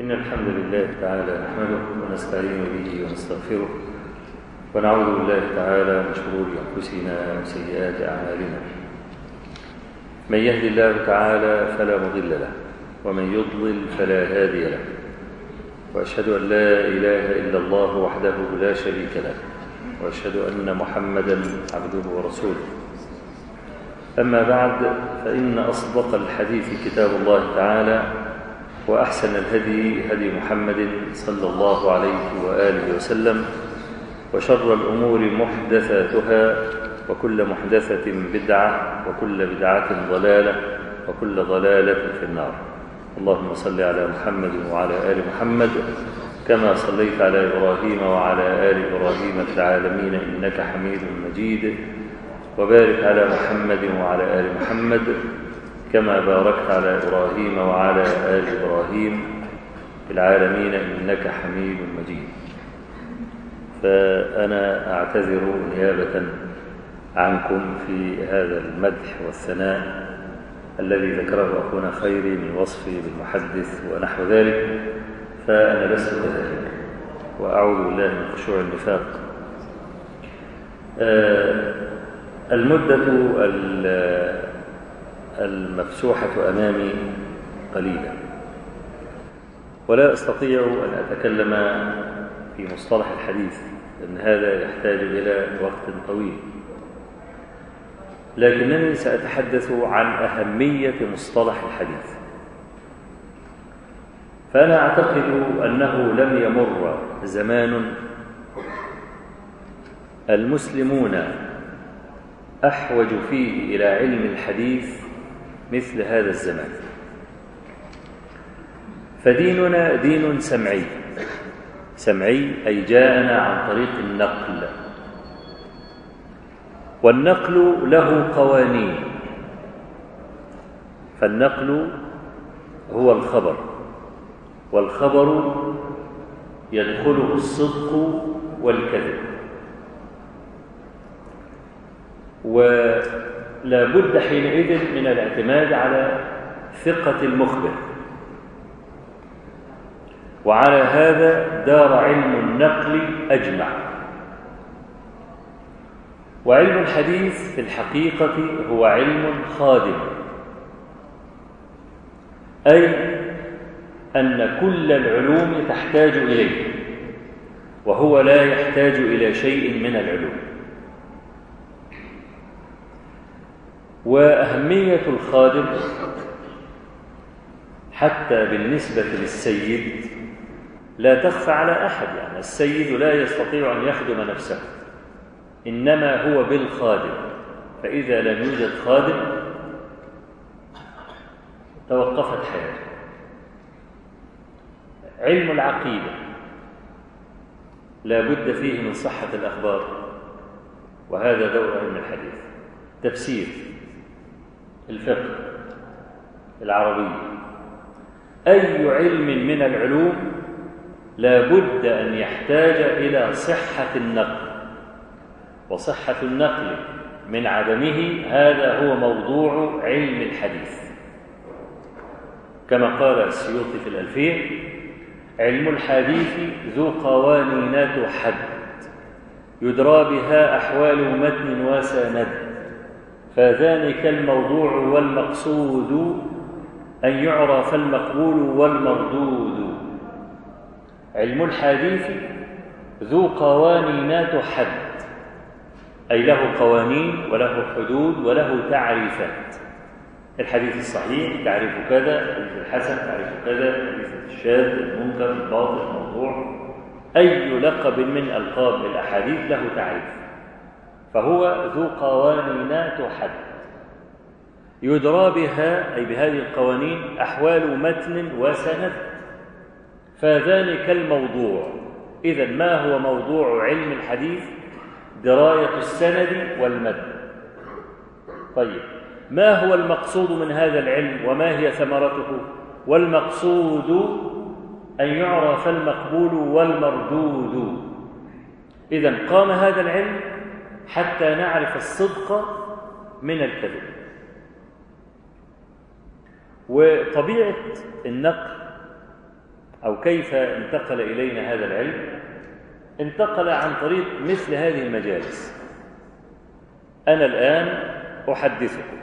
إن الحمد لله تعالى نحمده ونستعين به ونستغفره ونعوذ بالله تعالى من شرور أنفسنا وسيئات أعمالنا من يهد الله تعالى فلا مضل له ومن يضلل فلا هادي له وأشهد أن لا إله إلا الله وحده لا شريك له وأشهد أن محمدا عبده ورسوله أما بعد فإن أصدق الحديث كتاب الله تعالى وأحسن الهدي هدي محمد صلى الله عليه وآله وسلم وشر الأمور محدثاتها وكل محدثة بدعة وكل بدعة ضلالة وكل ضلالة في النار اللهم صل على محمد وعلى آل محمد كما صليت على إبراهيم وعلى آل إبراهيم في العالمين إنك حميد مجيد وبارك على محمد وعلى آل محمد كما باركت على إبراهيم وعلى آل إبراهيم في العالمين إنك حميد مجيد فأنا أعتذر نيابة عنكم في هذا المدح والثناء الذي ذكره أخونا خيري من وصفي بالمحدث ونحو ذلك فأنا لست كذلك وأعوذ بالله من خشوع النفاق المدة المفسوحة أمامي قليلا ولا أستطيع أن أتكلم في مصطلح الحديث لأن هذا يحتاج إلى وقت طويل لكنني سأتحدث عن أهمية مصطلح الحديث فأنا أعتقد أنه لم يمر زمان المسلمون أحوج فيه إلى علم الحديث مثل هذا الزمان فديننا دين سمعي سمعي أي جاءنا عن طريق النقل والنقل له قوانين فالنقل هو الخبر والخبر يدخله الصدق والكذب ولا بد حينئذ من الاعتماد على ثقة المخبر وعلى هذا دار علم النقل أجمع وعلم الحديث في الحقيقة هو علم خادم أي أن كل العلوم تحتاج إليه وهو لا يحتاج إلى شيء من العلوم وأهمية الخادم حتى بالنسبة للسيد لا تخفى على أحد يعني السيد لا يستطيع أن يخدم نفسه إنما هو بالخادم فإذا لم يوجد خادم توقفت حياته علم العقيدة لا بد فيه من صحة الأخبار وهذا دور علم الحديث تفسير الفقه العربية أي علم من العلوم لا بد أن يحتاج إلى صحة النقل وصحة النقل من عدمه هذا هو موضوع علم الحديث كما قال السيوطي في الألفين علم الحديث ذو قوانين تحد يدرى بها أحوال متن وسند فذلك الموضوع والمقصود أن يعرف المقبول والمردود علم الحديث ذو قوانين تحد أي له قوانين وله حدود وله تعريفات الحديث الصحيح تعريف كذا الحديث الحسن تعريف كذا الحديث الشاذ المنكر الباطل الموضوع أي لقب من ألقاب الأحاديث له تعريف فهو ذو قوانين تحد يدرى بها أي بهذه القوانين أحوال متن وسند فذلك الموضوع إذا ما هو موضوع علم الحديث دراية السند والمتن طيب ما هو المقصود من هذا العلم وما هي ثمرته والمقصود أن يعرف المقبول والمردود إذا قام هذا العلم حتى نعرف الصدق من الكذب وطبيعة النقل أو كيف انتقل إلينا هذا العلم انتقل عن طريق مثل هذه المجالس أنا الآن أحدثكم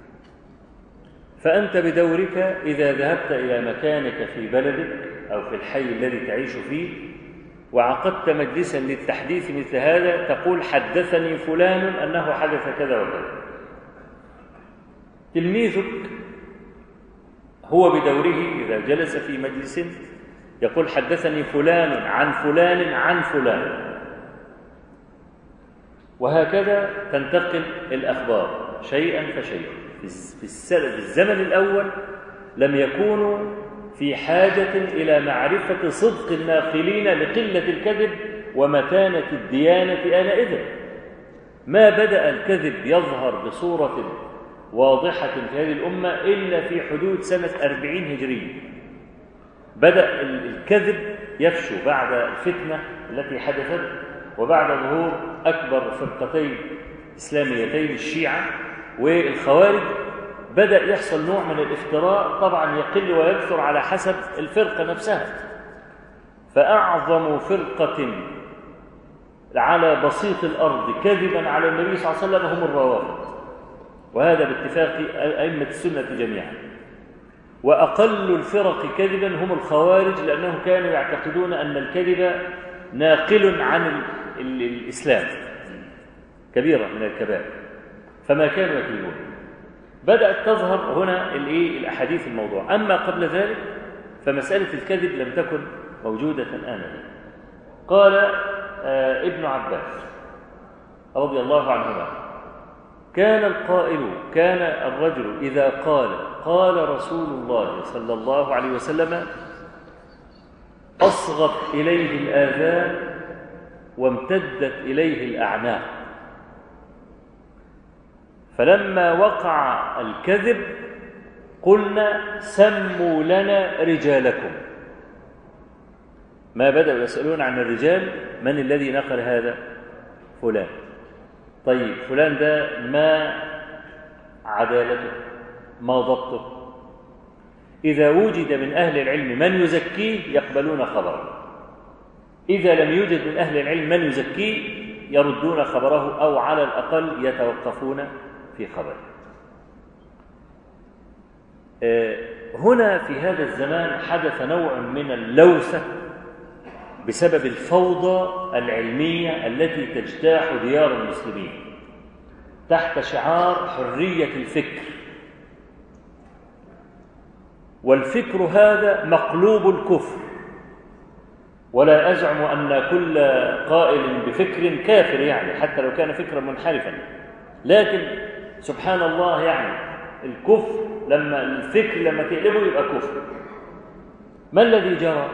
فأنت بدورك إذا ذهبت إلى مكانك في بلدك أو في الحي الذي تعيش فيه وعقدت مجلسا للتحديث مثل هذا تقول حدثني فلان أنه حدث كذا وكذا تلميذك هو بدوره إذا جلس في مجلس يقول حدثني فلان عن فلان عن فلان وهكذا تنتقل الأخبار شيئا فشيئا في الزمن الأول لم يكونوا في حاجة إلى معرفة صدق الناقلين لقلة الكذب ومتانة الديانة آنئذ ما بدأ الكذب يظهر بصورة واضحة في هذه الأمة إلا في حدود سنة أربعين هجرية بدأ الكذب يفشو بعد الفتنة التي حدثت وبعد ظهور أكبر فرقتين إسلاميتين الشيعة والخوارج بدأ يحصل نوع من الافتراء طبعا يقل ويكثر على حسب الفرقة نفسها فأعظم فرقة على بسيط الأرض كذبا على النبي صلى الله عليه وسلم هم الروافض وهذا باتفاق أئمة السنة جميعا وأقل الفرق كذبا هم الخوارج لأنهم كانوا يعتقدون أن الكذب ناقل عن الإسلام كبيرة من الكبائر فما كانوا يكذبون بدأت تظهر هنا الإيه الأحاديث الموضوع أما قبل ذلك فمسألة الكذب لم تكن موجودة آنذاك قال آه ابن عباس رضي الله عنهما كان القائل كان الرجل إذا قال قال رسول الله صلى الله عليه وسلم أصغت إليه الآذان وامتدت إليه الأعناق فلما وقع الكذب قلنا سموا لنا رجالكم ما بدأوا يسألون عن الرجال من الذي نقل هذا فلان طيب فلان ده ما عدالته ما ضبطه إذا وجد من أهل العلم من يزكيه يقبلون خبره إذا لم يوجد من أهل العلم من يزكيه يردون خبره أو على الأقل يتوقفون في خبره هنا في هذا الزمان حدث نوع من اللوثة بسبب الفوضى العلمية التي تجتاح ديار المسلمين تحت شعار حرية الفكر والفكر هذا مقلوب الكفر ولا أزعم أن كل قائل بفكر كافر يعني حتى لو كان فكرا منحرفا لكن سبحان الله يعني الكفر لما الفكر لما تقلبه يبقى كفر ما الذي جرى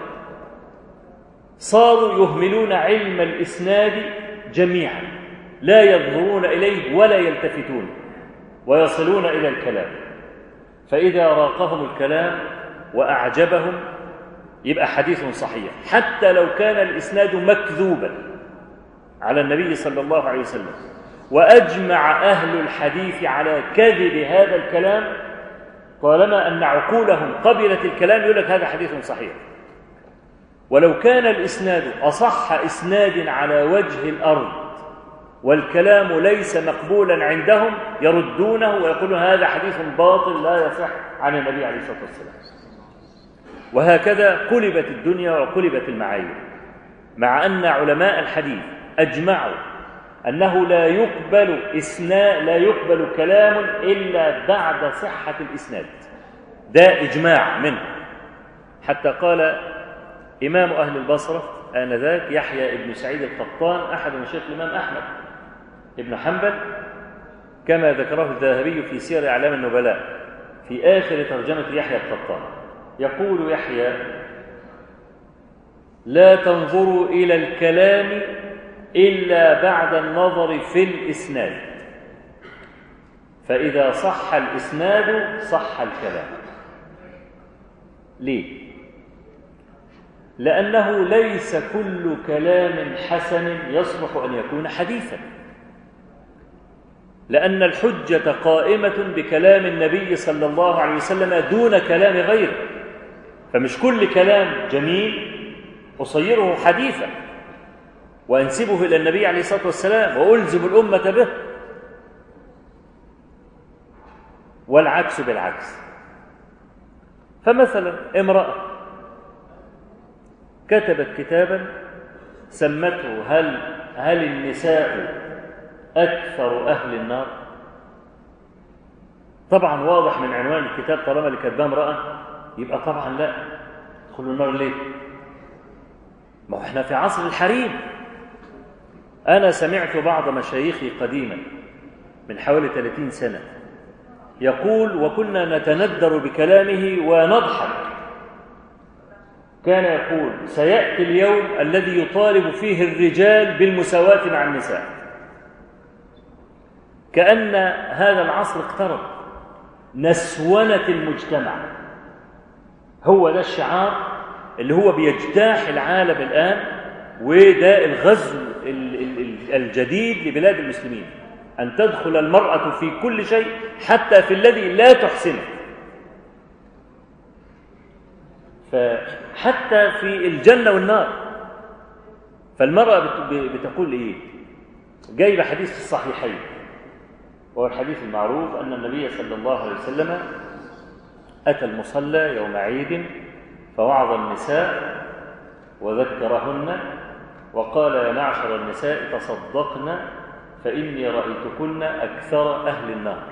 صاروا يهملون علم الإسناد جميعا لا ينظرون إليه ولا يلتفتون ويصلون إلى الكلام فإذا راقهم الكلام وأعجبهم يبقى حديث صحيح حتى لو كان الإسناد مكذوبا على النبي صلى الله عليه وسلم وأجمع أهل الحديث على كذب هذا الكلام طالما أن عقولهم قبلت الكلام يقول لك هذا حديث صحيح ولو كان الإسناد أصح إسناد على وجه الأرض والكلام ليس مقبولا عندهم يردونه ويقولون هذا حديث باطل لا يصح عن النبي عليه الصلاة والسلام وهكذا قلبت الدنيا وقلبت المعايير مع أن علماء الحديث أجمعوا أنه لا يقبل إسناء لا يقبل كلام إلا بعد صحة الإسناد ده إجماع منه حتى قال إمام أهل البصرة آنذاك يحيى بن سعيد القطان أحد مشايخ الإمام أحمد بن حنبل كما ذكره الذهبي في سير أعلام النبلاء في آخر ترجمة يحيى القطان يقول يحيى لا تنظروا إلى الكلام إلا بعد النظر في الإسناد فإذا صح الإسناد صح الكلام ليه؟ لأنه ليس كل كلام حسن يصلح أن يكون حديثا لأن الحجة قائمة بكلام النبي صلى الله عليه وسلم دون كلام غيره فمش كل كلام جميل أصيره حديثا وأنسبه إلى النبي عليه الصلاة والسلام وألزم الأمة به والعكس بالعكس فمثلا امرأة كتبت كتابا سمته هل هل النساء أكثر أهل النار طبعا واضح من عنوان الكتاب طالما اللي كاتباه امرأة يبقى طبعا لا يدخلوا النار ليه ما هو احنا في عصر الحريم أنا سمعت بعض مشايخي قديما من حوالي 30 سنة يقول وكنا نتندر بكلامه ونضحك كان يقول سيأتي اليوم الذي يطالب فيه الرجال بالمساواة مع النساء كأن هذا العصر اقترب نسونة المجتمع هو ده الشعار اللي هو بيجتاح العالم الآن وده الغزو الجديد لبلاد المسلمين أن تدخل المرأة في كل شيء حتى في الذي لا تحسنه فحتى في الجنة والنار فالمرأة بتقول إيه جايب حديث في الصحيحين وهو الحديث المعروف أن النبي صلى الله عليه وسلم أتى المصلى يوم عيد فوعظ النساء وذكرهن وقال يا معشر النساء تصدقن فإني رأيتكن أكثر أهل النار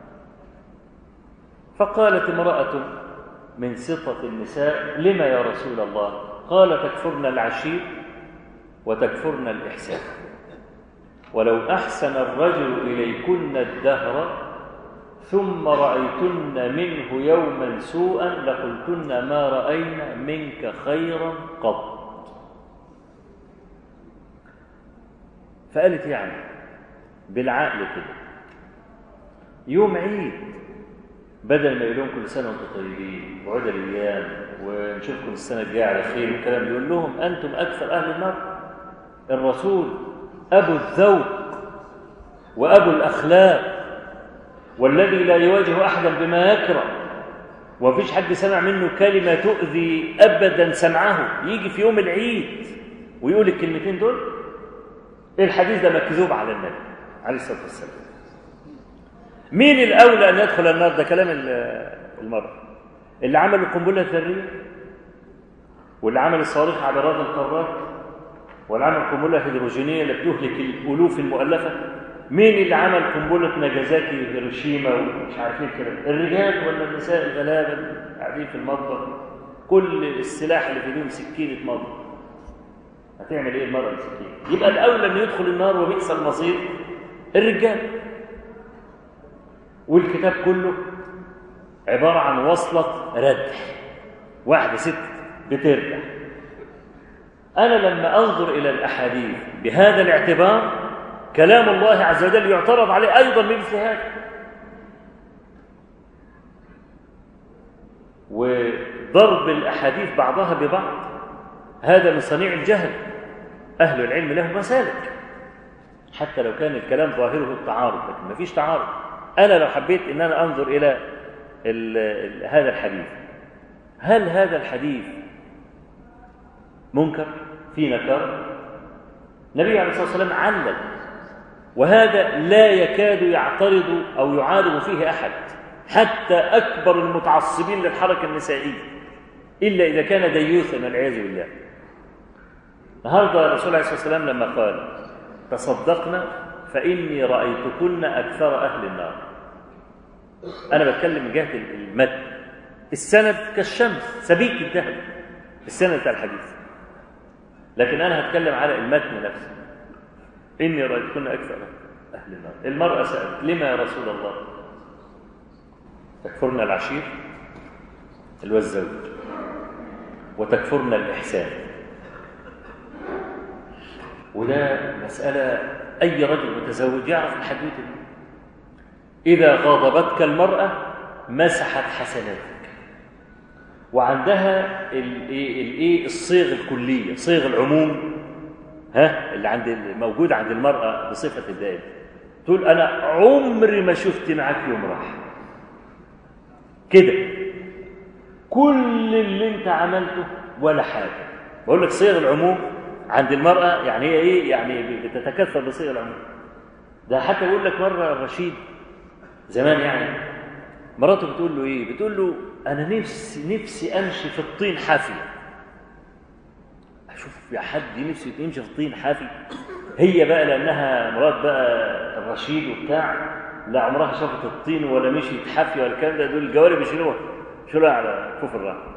فقالت امرأة من سطة النساء لما يا رسول الله قال تكفرن العشير وتكفرن الإحسان ولو أحسن الرجل إليكن الدهر ثم رأيتن منه يوما سوءا لقلتن ما رأينا منك خيرا قط فقالت يعني بالعقل كده يوم عيد بدل ما يقول لهم كل سنه وانتم طيبين وعود الايام ونشوفكم السنه الجايه على خير والكلام يقول لهم انتم اكثر اهل النار الرسول ابو الذوق وابو الاخلاق والذي لا يواجه احدا بما يكره ومفيش حد سمع منه كلمه تؤذي ابدا سمعه يجي في يوم العيد ويقول الكلمتين دول الحديث ده مكذوب على النبي عليه الصلاه والسلام مين الاولى ان يدخل النار ده كلام المرء اللي عمل القنبله الذريه واللي عمل الصواريخ عبرات القارات واللي عمل القنبله الهيدروجينيه اللي بتهلك الالوف المؤلفه مين اللي عمل قنبله ناجازاكي هيروشيما ومش عارفين كده الرجال ولا النساء الغلابه قاعدين في المطبخ كل السلاح اللي في ايديهم سكينه مطبخ هتعمل ايه المرأة السكينة يبقى الأولى أن يدخل النار وبئس المصير الرجال والكتاب كله عبارة عن وصلة ردح واحدة ست بترجع أنا لما أنظر إلى الأحاديث بهذا الاعتبار كلام الله عز وجل يعترض عليه أيضا بمثل هذا وضرب الأحاديث بعضها ببعض هذا من صنيع الجهل أهل العلم له مسالك حتى لو كان الكلام ظاهره التعارض لكن ما فيش تعارض أنا لو حبيت أن أنا أنظر إلى ال ال هذا الحديث هل هذا الحديث منكر في نكر النبي عليه الصلاة والسلام علل وهذا لا يكاد يعترض أو يعارض فيه أحد حتى أكبر المتعصبين للحركة النسائية إلا إذا كان ديوثا والعياذ بالله النهارده الرسول عليه الصلاه والسلام لما قال تصدقنا فاني رايتكن اكثر اهل النار انا بتكلم من جهه المتن السند كالشمس سبيك الذهب السند بتاع الحديث لكن انا هتكلم على المتن نفسه اني رايتكن اكثر اهل النار المراه سالت لما يا رسول الله تكفرنا العشير اللي هو الزوج وتكفرنا الاحسان وده مسألة أي رجل متزوج يعرف الحدوثة دي إذا غاضبتك المرأة مسحت حسناتك وعندها الايه الصيغ الكليه صيغ العموم ها اللي عند موجود عند المراه بصفه الدائم تقول انا عمري ما شفت معاك يوم راح كده كل اللي انت عملته ولا حاجة بقول لك صيغ العموم عند المرأة يعني هي ايه يعني بتتكثر بصيغ العموم ده حتى بقول لك مرة الرشيد زمان يعني مراته بتقول له ايه بتقول له انا نفسي نفسي امشي في الطين حافي اشوف يا حد نفسه يمشي في الطين حافي هي بقى لانها مرات بقى الرشيد وبتاع لا عمرها شافت الطين ولا مشيت حافيه ولا الكلام ده دول الجوارب يشيلوها يشيلوها على كوف الراحه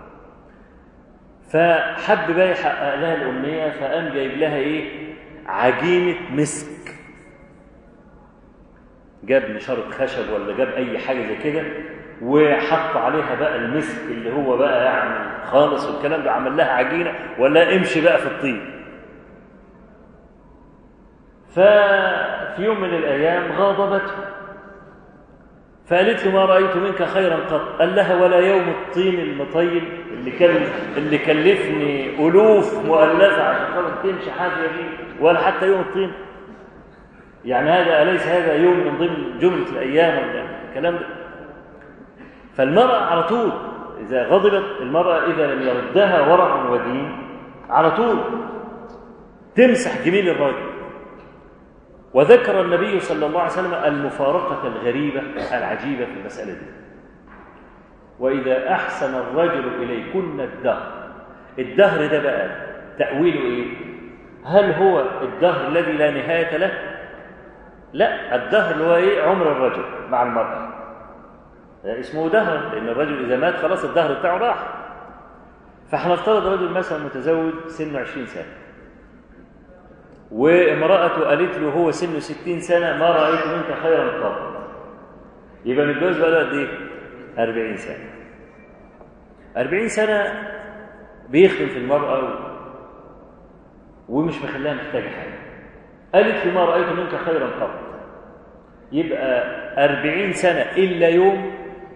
فحب بقى يحقق لها الامنيه فقام جايب لها ايه عجينه مسك جاب نشاره خشب ولا جاب اي حاجه زي كده وحط عليها بقى المسك اللي هو بقى يعني خالص والكلام ده عمل لها عجينه ولا امشي بقى في الطين ففي يوم من الايام غاضبته فقالت له ما رايت منك خيرا قط قال لها ولا يوم الطين المطيل اللي كان اللي كلفني الوف مؤلفه عشان خاطر تمشي حافيه فيه ولا حتى يوم الطين يعني هذا اليس هذا يوم من ضمن جمله الايام ولا الكلام ده فالمراه على طول اذا غضبت المراه اذا لم يردها ورع ودين على طول تمسح جميل الراجل وذكر النبي صلى الله عليه وسلم المفارقة الغريبة العجيبة في المسألة دي وإذا أحسن الرجل إليكن الدهر الدهر ده بقى تأويله إيه؟ هل هو الدهر الذي لا نهاية له؟ لا الدهر اللي هو إيه؟ عمر الرجل مع المرأة ده اسمه دهر لأن الرجل إذا مات خلاص الدهر بتاعه راح فهنفترض رجل مثلا متزوج سنه 20 سنة وامرأته قالت له هو سنه 60 سنة ما رأيت منك خيرا قط يبقى متجوز بقى له قد ايه؟ 40 سنة 40 سنة بيخدم في المرأة و... ومش مخليها محتاجة حاجة قالت له ما رأيت منك خيرا قط يبقى 40 سنة إلا يوم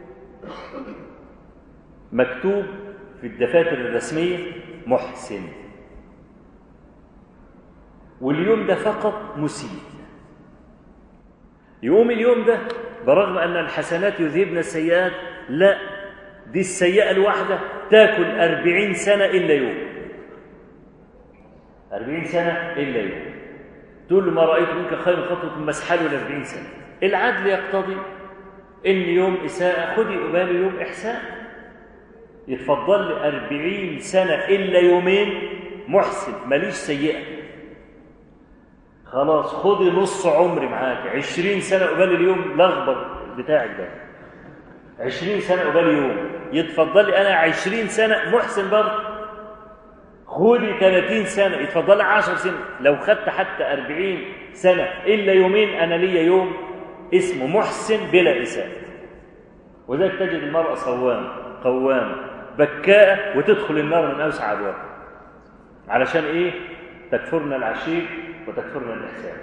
مكتوب في الدفاتر الرسمية محسن واليوم ده فقط مسيء يقوم اليوم ده برغم أن الحسنات يذهبن السيئات لا دي السيئة الواحدة تاكل أربعين سنة إلا يوم أربعين سنة إلا يوم تقول له ما رأيت منك خير خطوة مسحله لأربعين سنة العدل يقتضي إن يوم إساءة خدي قبال يوم إحسان يتفضل لي أربعين سنة إلا يومين محسن ماليش سيئة خلاص خدي نص عمري معاك عشرين سنة قبال اليوم لخبط بتاعك ده عشرين سنة قبال يوم يتفضل لي أنا عشرين سنة محسن برضه خدي 30 سنة يتفضل لي 10 سنة لو خدت حتى 40 سنة إلا يومين أنا ليا يوم اسمه محسن بلا إساءة وذلك تجد المرأة صوامة قوامة بكاءة وتدخل النار من أوسع أبوابها علشان إيه؟ تكفرنا العشير وتكفرنا الإحسان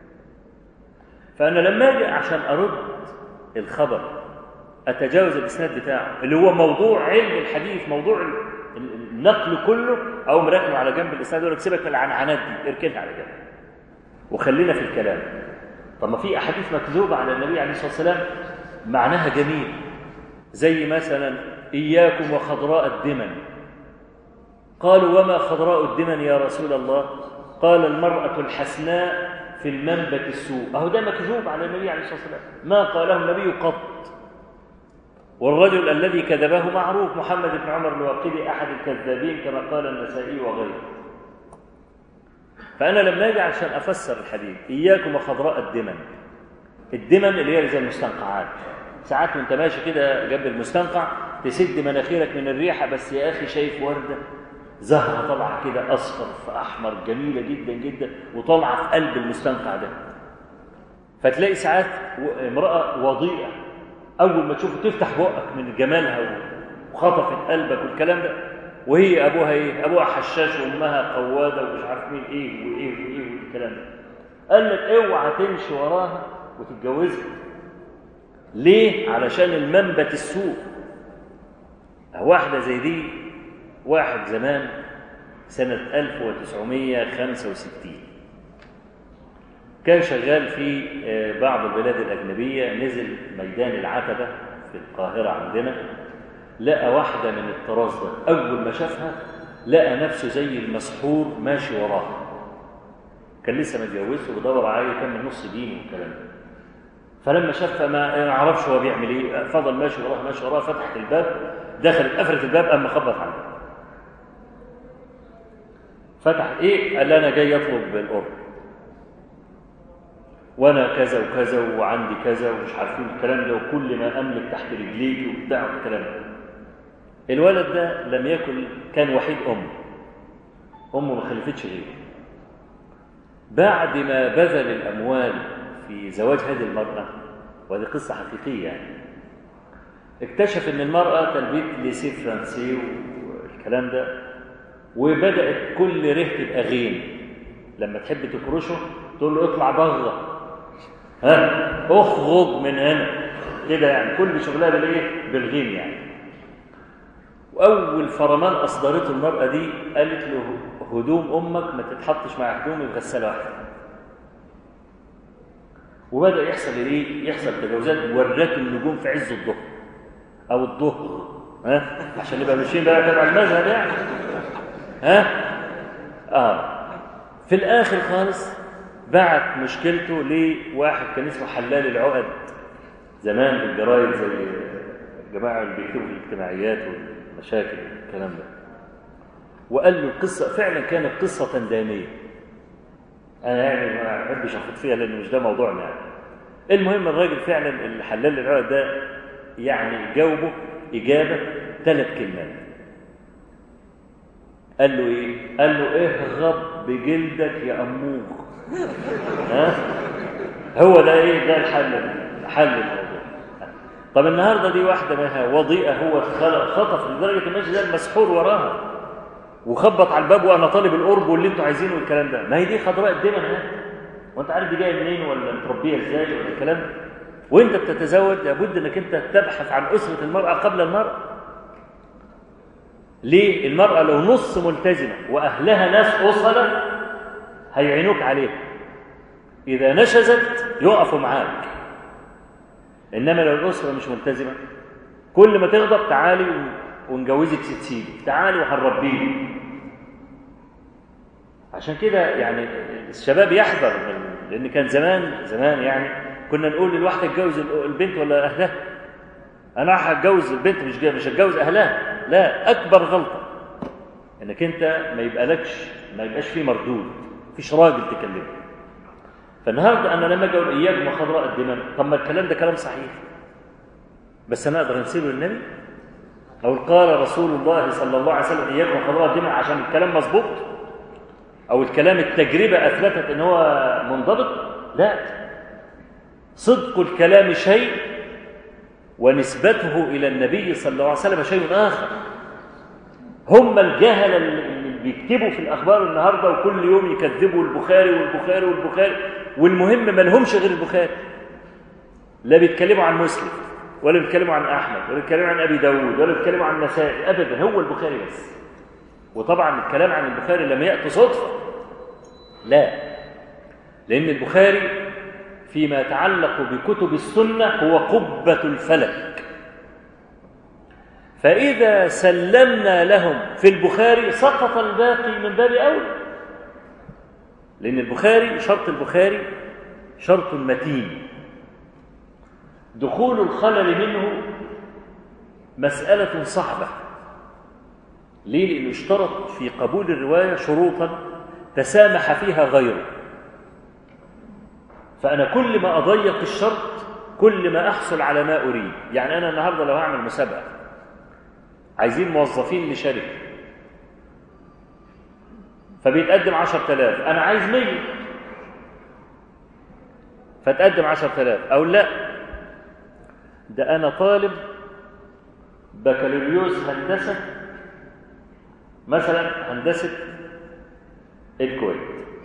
فأنا لما أجي عشان أرد الخبر أتجاوز الإسناد بتاعه اللي هو موضوع علم الحديث موضوع النقل كله أو مركنه على جنب الإسناد يقول لك سيبك من العنعنات دي اركنها على جنب وخلينا في الكلام طب ما في أحاديث مكذوبة على النبي عليه الصلاة والسلام معناها جميل زي مثلا إياكم وخضراء الدمن قالوا وما خضراء الدمن يا رسول الله قال المرأة الحسناء في المنبت السوء أهو ده مكذوب على النبي عليه الصلاة والسلام ما قاله النبي قط والرجل الذي كذبه معروف محمد بن عمر الواقدي أحد الكذابين كما قال النسائي وغيره فأنا لما أجي عشان أفسر الحديث إياكم وخضراء الدمن الدمن اللي هي زي المستنقعات ساعات وانت ماشي كده جنب المستنقع تسد مناخيرك من الريحة بس يا أخي شايف وردة زهرة طالعة كده أصفر في أحمر جميلة جدا جدا وطالعة في قلب المستنقع ده فتلاقي ساعات امرأة وضيئة أول ما تشوفه تفتح بقك من جمالها وخطفت قلبك والكلام ده وهي أبوها إيه؟ أبوها حشاش وأمها قوادة ومش عارف مين إيه وإيه وإيه والكلام ده قال لك اوعى تمشي وراها وتتجوزها ليه؟ علشان المنبت السوء واحدة زي دي واحد زمان سنة 1965 كان شغال في بعض البلاد الأجنبية نزل ميدان العتبة في القاهرة عندنا لقى واحدة من الطراز ده أول ما شافها لقى نفسه زي المسحور ماشي وراها كان لسه متجوزه وبيدور عليه كان من نص دين والكلام ده فلما شافها ما عرفش هو بيعمل ايه فضل ماشي وراها ماشي وراها فتحت الباب دخلت قفلت الباب قام خبط على الباب فتح ايه قال انا جاي اطلب القرب وانا كذا وكذا وعندي كذا ومش عارفين الكلام ده وكل ما املك تحت رجليك وبتاع الكلام ده الولد ده لم يكن كان وحيد امه امه ما خلفتش غيره بعد ما بذل الاموال في زواج هذه المراه وهذه قصه حقيقيه يعني اكتشف ان المراه تلبيت ليسي فرنسي والكلام ده وبدات كل ريح تبقى غين لما تحب تكرشه تقول له اطلع بره ها اخرج من هنا كده يعني كل شغلها بالايه بالغين يعني واول فرمان اصدرته المراه دي قالت له هدوم امك ما تتحطش مع هدومي في غساله واحده وبدا يحصل ايه يحصل تجاوزات وراك النجوم في عز الظهر او الظهر ها عشان نبقى ماشيين بقى كده على المذهب يعني ها اه في الاخر خالص بعت مشكلته لواحد كان اسمه حلال العقد زمان في الجرايد زي الجماعه اللي بيكتبوا في الاجتماعيات والمشاكل والكلام ده وقال له القصه فعلا كانت قصه تنداميه انا يعني ما احبش اخد فيها لان مش ده موضوعنا يعني المهم الراجل فعلا اللي حلال العقد ده يعني جاوبه اجابه ثلاث كلمات قال له ايه قال له اهرب بجلدك يا اموغ ها هو ده ايه ده الحل حل الموضوع طب النهارده دي واحده منها وضيئه هو خطف لدرجه الماشي ده المسحور وراها وخبط على الباب وانا طالب القرب واللي انتوا عايزينه والكلام ده ما هي دي خضراء الدمن ها وانت عارف دي جايه منين ولا متربيه ازاي ولا الكلام ده وانت بتتزوج لابد انك انت تبحث عن اسره المراه قبل المراه ليه المراه لو نص ملتزمه واهلها ناس اصله هيعينوك عليها اذا نشزت يقفوا معاك انما لو الاسره مش ملتزمه كل ما تغضب تعالي ونجوزك ست سيدي تعالي وهنربيه عشان كده يعني الشباب يحذر من لان كان زمان زمان يعني كنا نقول للواحده اتجوز البنت ولا اهلها انا هتجوز البنت مش مش هتجوز اهلها لا اكبر غلطه انك انت ما يبقالكش ما يبقاش فيه مردود مفيش راجل تكلمه فالنهارده انا لما اجي اقول اياكم وخضراء الدمن طب ما الكلام ده كلام صحيح بس انا اقدر انسيبه للنبي او قال رسول الله صلى الله عليه وسلم اياكم وخضراء الدمن عشان الكلام مظبوط او الكلام التجربه اثبتت ان هو منضبط لا صدق الكلام شيء ونسبته الى النبي صلى الله عليه وسلم شيء اخر هم الجهله اللي بيكتبوا في الاخبار النهارده وكل يوم يكذبوا البخاري والبخاري والبخاري والمهم ما لهمش غير البخاري لا بيتكلموا عن مسلم ولا بيتكلموا عن احمد ولا بيتكلموا عن ابي داود ولا بيتكلموا عن النسائي ابدا هو البخاري بس وطبعا الكلام عن البخاري لم يأتي صدفة لا لأن البخاري فيما يتعلق بكتب السنة هو قبة الفلك فإذا سلمنا لهم في البخاري سقط الباقي من باب أولى لأن البخاري شرط البخاري شرط متين دخول الخلل منه مسألة صعبة ليه؟ لأنه اشترط في قبول الرواية شروطا تسامح فيها غيره فأنا كل ما أضيق الشرط كل ما أحصل على ما أريد يعني أنا النهاردة لو هعمل مسابقة عايزين موظفين لشركة فبيتقدم عشر تلاف أنا عايز مية فتقدم عشر تلاف أو لا ده أنا طالب بكالوريوس هندسة مثلا هندسة الكويت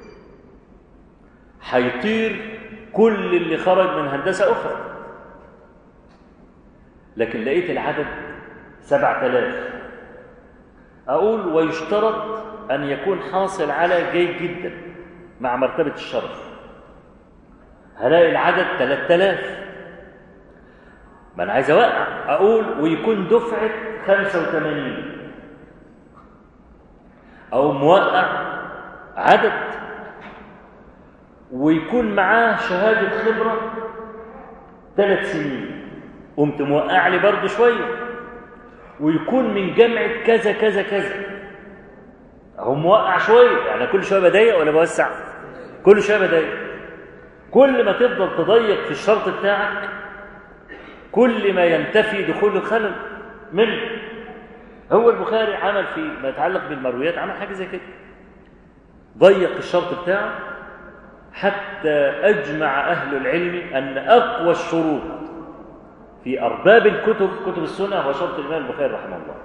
هيطير كل اللي خرج من هندسة أخرى لكن لقيت العدد سبعة آلاف أقول ويشترط أن يكون حاصل على جيد جدا مع مرتبة الشرف هلاقي العدد ثلاثة آلاف ما أنا عايز أوقع أقول ويكون دفعة 85 أو موقع عدد ويكون معاه شهادة خبرة ثلاث سنين قمت موقع لي برضه شوية ويكون من جامعة كذا كذا كذا هو موقع شوية يعني كل شوية بضيق ولا بوسع كل شوية بضيق كل ما تفضل تضيق في الشرط بتاعك كل ما ينتفي دخول الخلل منه هو البخاري عمل في ما يتعلق بالمرويات عمل حاجة زي كده ضيق الشرط بتاعه حتى أجمع أهل العلم أن أقوى الشروط في أرباب الكتب كتب السنة هو شرط الإمام البخاري رحمه الله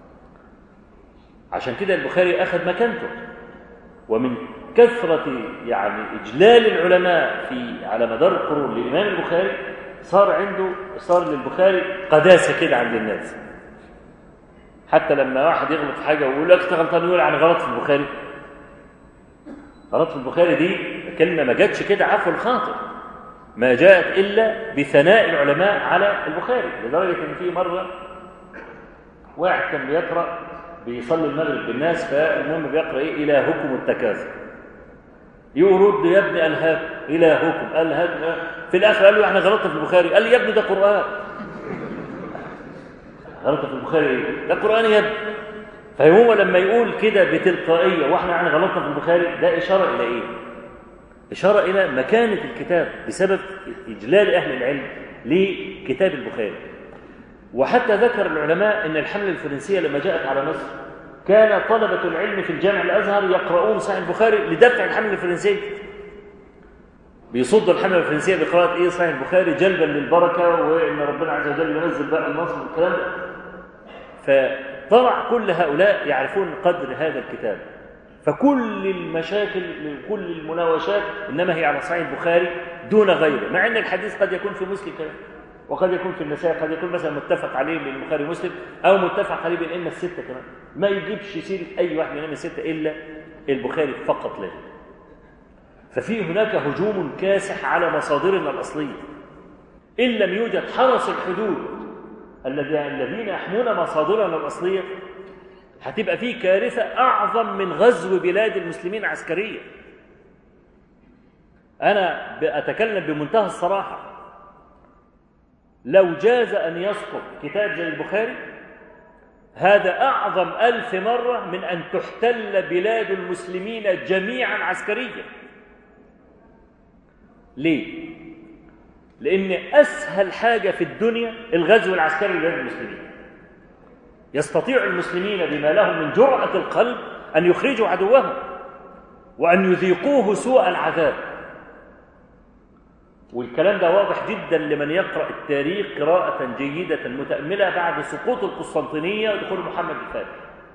عشان كده البخاري أخذ مكانته ومن كثرة يعني إجلال العلماء في على مدار القرون للإمام البخاري صار عنده صار للبخاري قداسة كده عند الناس حتى لما واحد يغلط في حاجة ويقول لك غلطان يقول عن غلط في البخاري غلط في البخاري دي كلمة ما جاتش كده عفو الخاطر ما جاءت إلا بثناء العلماء على البخاري لدرجة إن في مرة واحد كان بيقرأ بيصلي المغرب بالناس فالمهم بيقرأ إيه إلهكم التكاثر يرد يا ابن ألهاكم إلهكم ألهاكم في الآخر قال له احنا غلطنا في البخاري قال لي يا ابني ده قرآن غلطة في البخاري ايه ده قرآن يا ابني فهو لما يقول كده بتلقائية واحنا يعني غلطنا في البخاري ده إشارة إلى إيه إشارة إلى مكانة الكتاب بسبب إجلال أهل العلم لكتاب البخاري وحتى ذكر العلماء أن الحملة الفرنسية لما جاءت على مصر كان طلبة العلم في الجامع الأزهر يقرؤون صحيح البخاري لدفع الحملة الفرنسية بيصدوا الحملة الفرنسية بقراءة إيه صحيح البخاري جلبا للبركة وإن ربنا عز وجل ينزل بقى النصر والكلام ده فطلع كل هؤلاء يعرفون قدر هذا الكتاب فكل المشاكل كل المناوشات إنما هي على صحيح البخاري دون غيره مع أن الحديث قد يكون في مسلم كمان وقد يكون في النساء قد يكون مثلا متفق عليه بين البخاري ومسلم أو متفق عليه بين الأئمة الستة كمان ما يجيبش سيرة أي واحد من الأئمة الستة إلا البخاري فقط لا ففي هناك هجوم كاسح على مصادرنا الأصلية إن لم يوجد حرس الحدود الذين يحمون مصادرنا الأصلية هتبقى فيه كارثة أعظم من غزو بلاد المسلمين عسكريا أنا أتكلم بمنتهى الصراحة لو جاز أن يسقط كتاب زي البخاري هذا أعظم ألف مرة من أن تحتل بلاد المسلمين جميعا عسكريا ليه؟ لأن أسهل حاجة في الدنيا الغزو العسكري لبلاد المسلمين يستطيع المسلمين بما لهم من جرأة القلب أن يخرجوا عدوهم وأن يذيقوه سوء العذاب والكلام ده واضح جدا لمن يقرأ التاريخ قراءة جيدة متأملة بعد سقوط القسطنطينية ودخول محمد الفاتح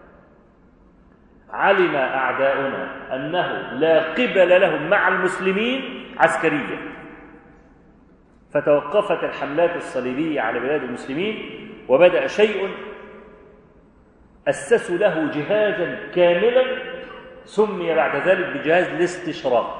علم أعداؤنا أنه لا قبل لهم مع المسلمين عسكريا فتوقفت الحملات الصليبية على بلاد المسلمين وبدأ شيء أسسوا له جهازا كاملا سمي بعد ذلك بجهاز الاستشراق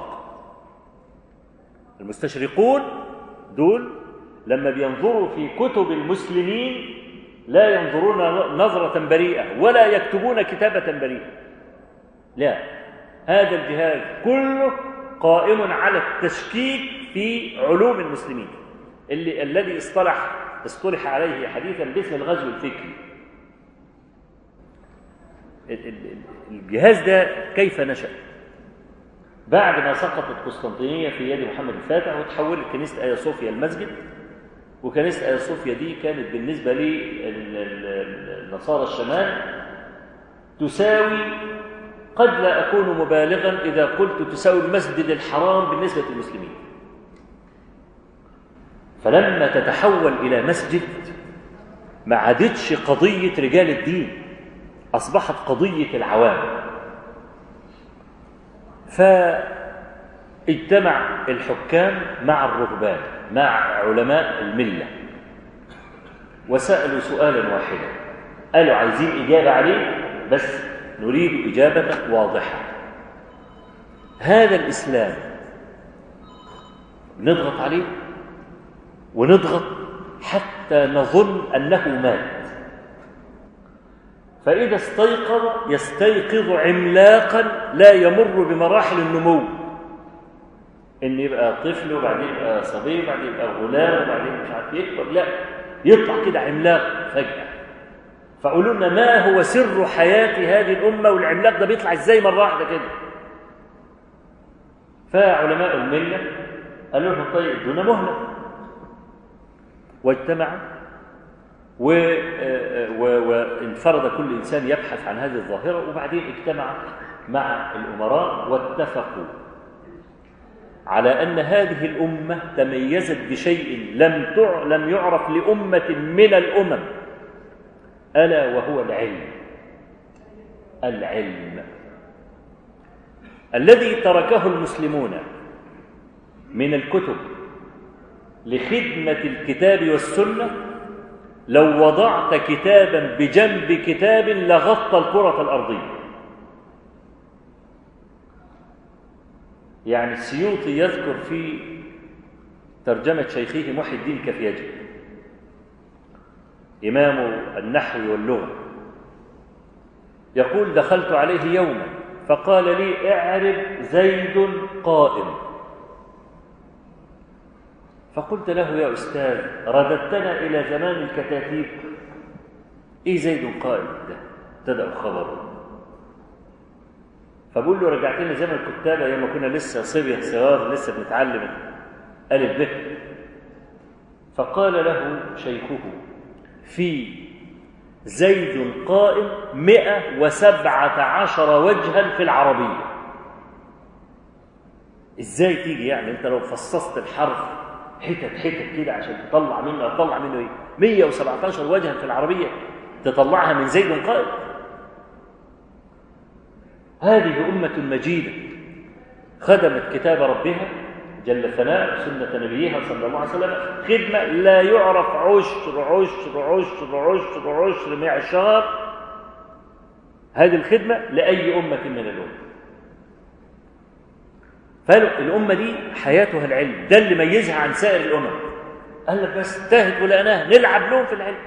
المستشرقون دول لما بينظروا في كتب المسلمين لا ينظرون نظرة بريئة ولا يكتبون كتابة بريئة لا هذا الجهاز كله قائم على التشكيك في علوم المسلمين اللي الذي اصطلح اصطلح عليه حديثا باسم الغزو الفكري الجهاز ده كيف نشأ بعد ما سقطت قسطنطينية في يد محمد الفاتح وتحولت كنيسة آيا صوفيا المسجد وكنيسة آيا صوفيا دي كانت بالنسبة للنصارى الشمال تساوي قد لا أكون مبالغا إذا قلت تساوي المسجد الحرام بالنسبة للمسلمين فلما تتحول إلى مسجد ما عادتش قضية رجال الدين أصبحت قضية العوام فاجتمع الحكام مع الرهبان مع علماء الملة وسألوا سؤالا واحدا قالوا عايزين إجابة عليه بس نريد إجابة واضحة هذا الإسلام نضغط عليه ونضغط حتى نظن أنه مات فإذا استيقظ يستيقظ عملاقا لا يمر بمراحل النمو إن يبقى طفل وبعدين يبقى صبي وبعدين يبقى غلام وبعدين مش عارف يكبر لا يطلع كده عملاق فجأة فقولوا لنا ما هو سر حياة هذه الأمة والعملاق ده بيطلع إزاي مرة واحدة كده فعلماء الملة قالوا لهم طيب دون مهلة واجتمعوا و... و... وانفرد كل إنسان يبحث عن هذه الظاهرة وبعدين اجتمع مع الأمراء واتفقوا على أن هذه الأمة تميزت بشيء لم تع... لم يعرف لأمة من الأمم ألا وهو العلم العلم الذي تركه المسلمون من الكتب لخدمة الكتاب والسنة لو وضعت كتابا بجنب كتاب لغطى الكرة الأرضية يعني السيوطي يذكر في ترجمة شيخه محي الدين كفياجي إمام النحو واللغة يقول دخلت عليه يوما فقال لي اعرف زيد قائم فقلت له يا أستاذ رددتنا إلى زمان الكتاتيب إيه زيد قائم ده ابتدأ خبره فبقول له رجعتني زمن الكتابة أيام ما كنا لسه صبية صغار لسه بنتعلم ألف به فقال له شيخه في زيد قائم مئة وسبعة عشر وجها في العربية ازاي تيجي يعني انت لو فصصت الحرف حتت حتت كده عشان تطلع منه تطلع منه ايه 117 وجها في العربية تطلعها من زيد قائم هذه أمة مجيدة خدمت كتاب ربها جل ثناء سنة نبيها صلى الله عليه وسلم خدمة لا يعرف عشر عشر عشر عشر عشر معشار هذه الخدمة لأي أمة من الأمم فالأمة دي حياتها العلم ده اللي ميزها عن سائر الأمم قال لك بس تاهت ولقناها نلعب لهم في العلم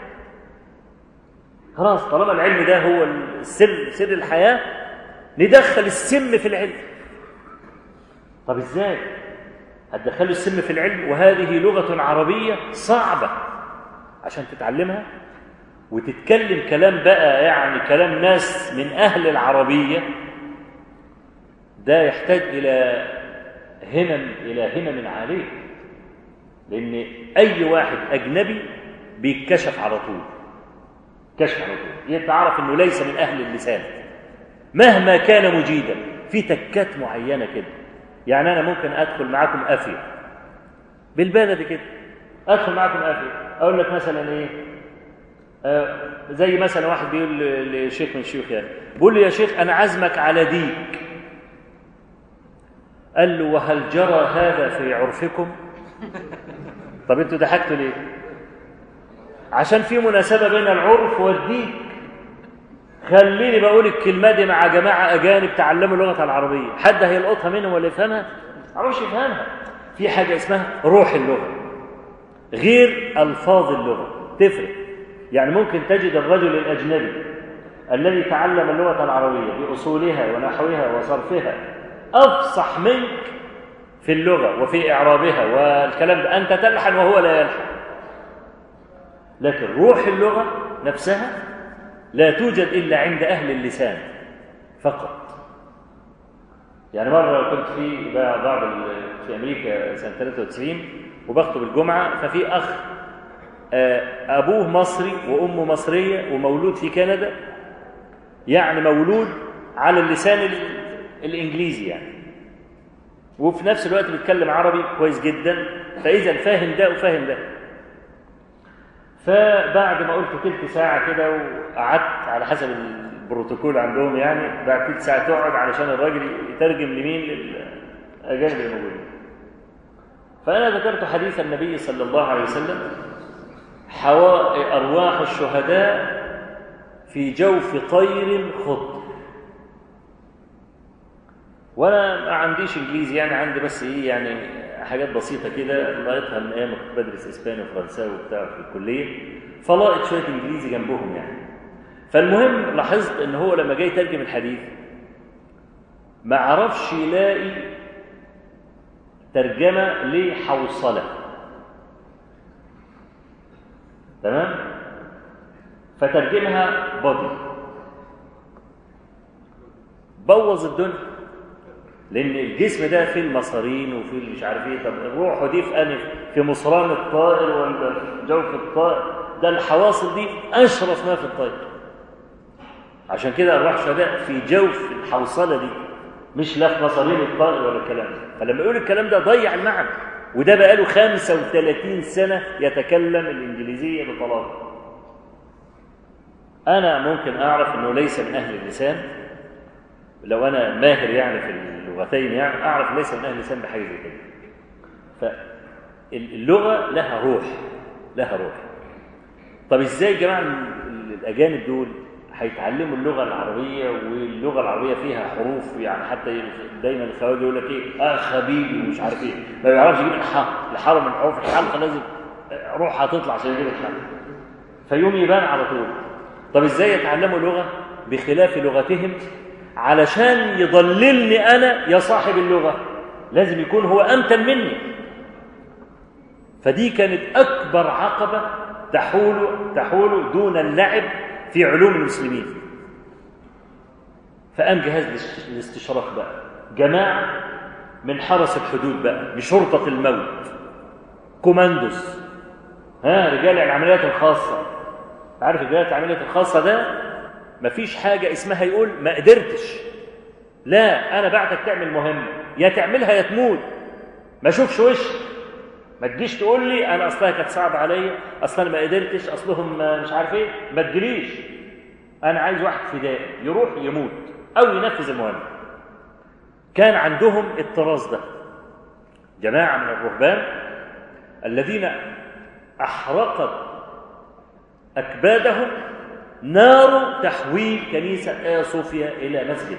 خلاص طالما العلم ده هو السر سر الحياة ندخل السم في العلم طب ازاي هتدخلوا السم في العلم وهذه لغة عربية صعبة عشان تتعلمها وتتكلم كلام بقى يعني كلام ناس من أهل العربية ده يحتاج إلى همم إلى همم عالية لأن أي واحد أجنبي بيتكشف على طول كشف على طول يتعرف أنه ليس من أهل اللسان مهما كان مجيدا في تكات معينة كده يعني أنا ممكن أدخل معاكم أفيا بالبلد كده أدخل معاكم أفيا أقول لك مثلا إيه آه زي مثلا واحد بيقول لشيخ من الشيوخ يعني بيقول له يا شيخ أنا عزمك على ديك قال له وهل جرى هذا في عرفكم طب انتوا ضحكتوا ليه عشان في مناسبة بين العرف والديك خليني بقول الكلمة دي مع جماعة أجانب تعلموا اللغة العربية حد هيلقطها منهم ولا يفهمها معرفش يفهمها في حاجة اسمها روح اللغة غير ألفاظ اللغة تفرق يعني ممكن تجد الرجل الأجنبي الذي تعلم اللغة العربية بأصولها ونحوها وصرفها أفصح منك في اللغة وفي إعرابها والكلام ده أنت تلحن وهو لا يلحن لكن روح اللغة نفسها لا توجد إلا عند أهل اللسان فقط يعني مرة كنت في بعض في أمريكا سنة 93 وبخطب الجمعة ففي أخ أبوه مصري وأمه مصرية ومولود في كندا يعني مولود على اللسان الإنجليزي يعني وفي نفس الوقت بيتكلم عربي كويس جدا فإذا فاهم ده وفاهم ده فبعد ما قلت تلت ساعة كده وقعدت على حسب البروتوكول عندهم يعني بعد تلت ساعة تقعد علشان الراجل يترجم لمين للأجانب الموجودين فأنا ذكرت حديث النبي صلى الله عليه وسلم حواء أرواح الشهداء في جوف طير خضر وأنا ما عنديش إنجليزي يعني عندي بس إيه يعني حاجات بسيطة كده لقيتها من أيام كنت بدرس إسباني وفرنساوي وبتاع في الكلية فلقيت شوية إنجليزي جنبهم يعني فالمهم لاحظت إن هو لما جاي يترجم الحديث ما عرفش يلاقي ترجمة لحوصلة تمام فترجمها بودي بوظ الدنيا لان الجسم ده فيه المصارين وفيه مش عارف ايه طب الروح دي في انف في مصران الطائر ولا في جوف الطائر ده الحواصل دي اشرف ما في الطائر عشان كده ارواح الشهداء في جوف الحوصله دي مش لا في مصارين الطائر ولا الكلام ده فلما يقول الكلام ده ضيع المعنى وده بقاله 35 سنه يتكلم الانجليزيه بطلاقه انا ممكن اعرف انه ليس من اهل اللسان لو انا ماهر يعني في اللغتين يعني اعرف ليس من اهل اللسان بحاجه زي كده فاللغه لها روح لها روح طب ازاي يا جماعه الاجانب دول هيتعلموا اللغه العربيه واللغه العربيه فيها حروف يعني حتى دايما الخواجه يقول لك ايه اه خبيبي ومش عارف ايه ما بيعرفش يجيب الحاء الحرف من حروف الحلقه لازم روح هتطلع عشان يجيب الحلقه فيوم يبان على طول طب ازاي يتعلموا لغه بخلاف لغتهم علشان يضللني انا يا صاحب اللغه لازم يكون هو امتن مني فدي كانت اكبر عقبه تحول تحول دون اللعب في علوم المسلمين فقام جهاز الاستشراق بقى جماعه من حرس الحدود بقى بشرطه الموت كوماندوس ها رجال العمليات الخاصه عارف رجال العمليات الخاصه ده مفيش حاجة اسمها يقول ما قدرتش لا أنا بعتك تعمل مهمة يا تعملها يا تموت ما اشوفش وشك ما تجيش تقول لي أنا أصلها كانت صعبة عليا أصلا أنا ما قدرتش أصلهم مش عارف إيه ما تجيليش أنا عايز واحد فدائي يروح يموت أو ينفذ المهمة كان عندهم الطراز ده جماعة من الرهبان الذين أحرقت أكبادهم نار تحويل كنيسة آيا صوفيا إلى مسجد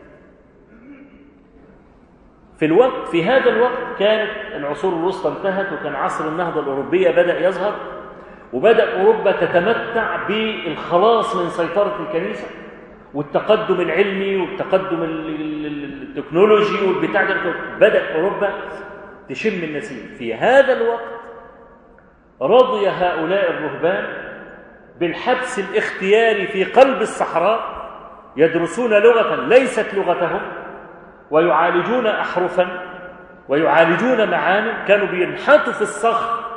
في الوقت في هذا الوقت كانت العصور الوسطى انتهت وكان عصر النهضة الأوروبية بدأ يظهر وبدأ أوروبا تتمتع بالخلاص من سيطرة الكنيسة والتقدم العلمي والتقدم التكنولوجي والبتاع ده بدأ أوروبا تشم النسيم في هذا الوقت رضي هؤلاء الرهبان بالحبس الاختياري في قلب الصحراء يدرسون لغة ليست لغتهم ويعالجون أحرفا ويعالجون معاني كانوا بينحتوا في الصخر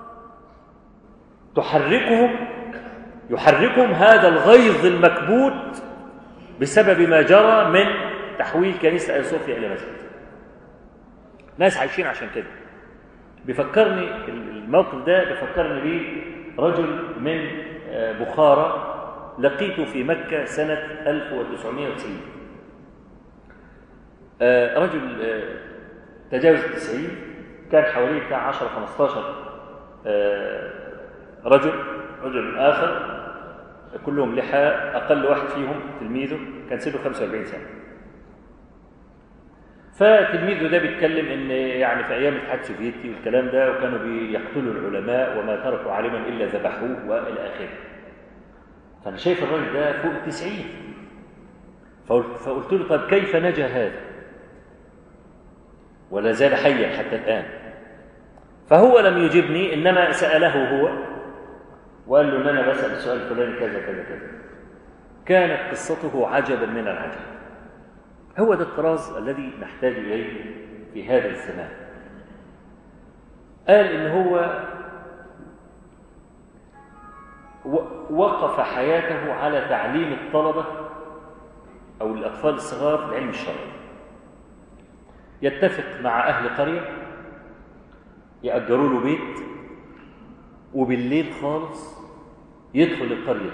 تحركهم يحركهم هذا الغيظ المكبوت بسبب ما جرى من تحويل كنيسة آيا صوفيا إلى مسجد ناس عايشين عشان كده بيفكرني الموقف ده بيفكرني بيه رجل من بخارى لقيته في مكة سنة 1990 رجل تجاوز التسعين كان حواليه بتاع 10 15 رجل رجل آخر كلهم لحى أقل واحد فيهم تلميذه كان سنه 45 سنة فتلميذه ده بيتكلم ان يعني في ايام الاتحاد السوفيتي والكلام ده وكانوا بيقتلوا العلماء وما تركوا عالما الا ذبحوه والى اخره. فانا شايف الراجل ده فوق التسعين. فقلت له طب كيف نجا هذا؟ ولا زال حيا حتى الان. فهو لم يجبني انما ساله هو وقال له ان انا بسال السؤال الفلاني كذا كذا كذا. كانت قصته عجبا من العجب. هو ده الطراز الذي نحتاج إليه في هذا الزمان قال إن هو وقف حياته على تعليم الطلبة أو الأطفال الصغار في العلم الشرعي يتفق مع أهل قرية يأجروا له بيت وبالليل خالص يدخل القرية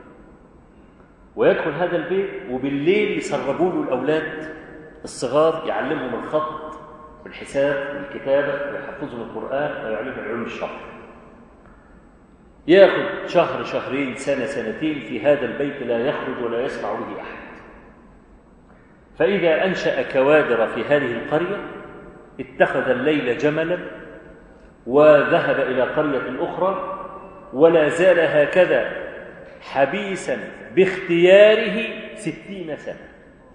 ويدخل هذا البيت وبالليل يسربوا له الأولاد الصغار يعلمهم الخط والحساب والكتابة ويحفظهم القرآن ويعلمهم العلوم الشرع ياخذ شهر شهرين سنة سنتين في هذا البيت لا يخرج ولا يسمع به أحد فإذا أنشأ كوادر في هذه القرية اتخذ الليل جملا وذهب إلى قرية أخرى ولا زال هكذا حبيسا باختياره ستين سنة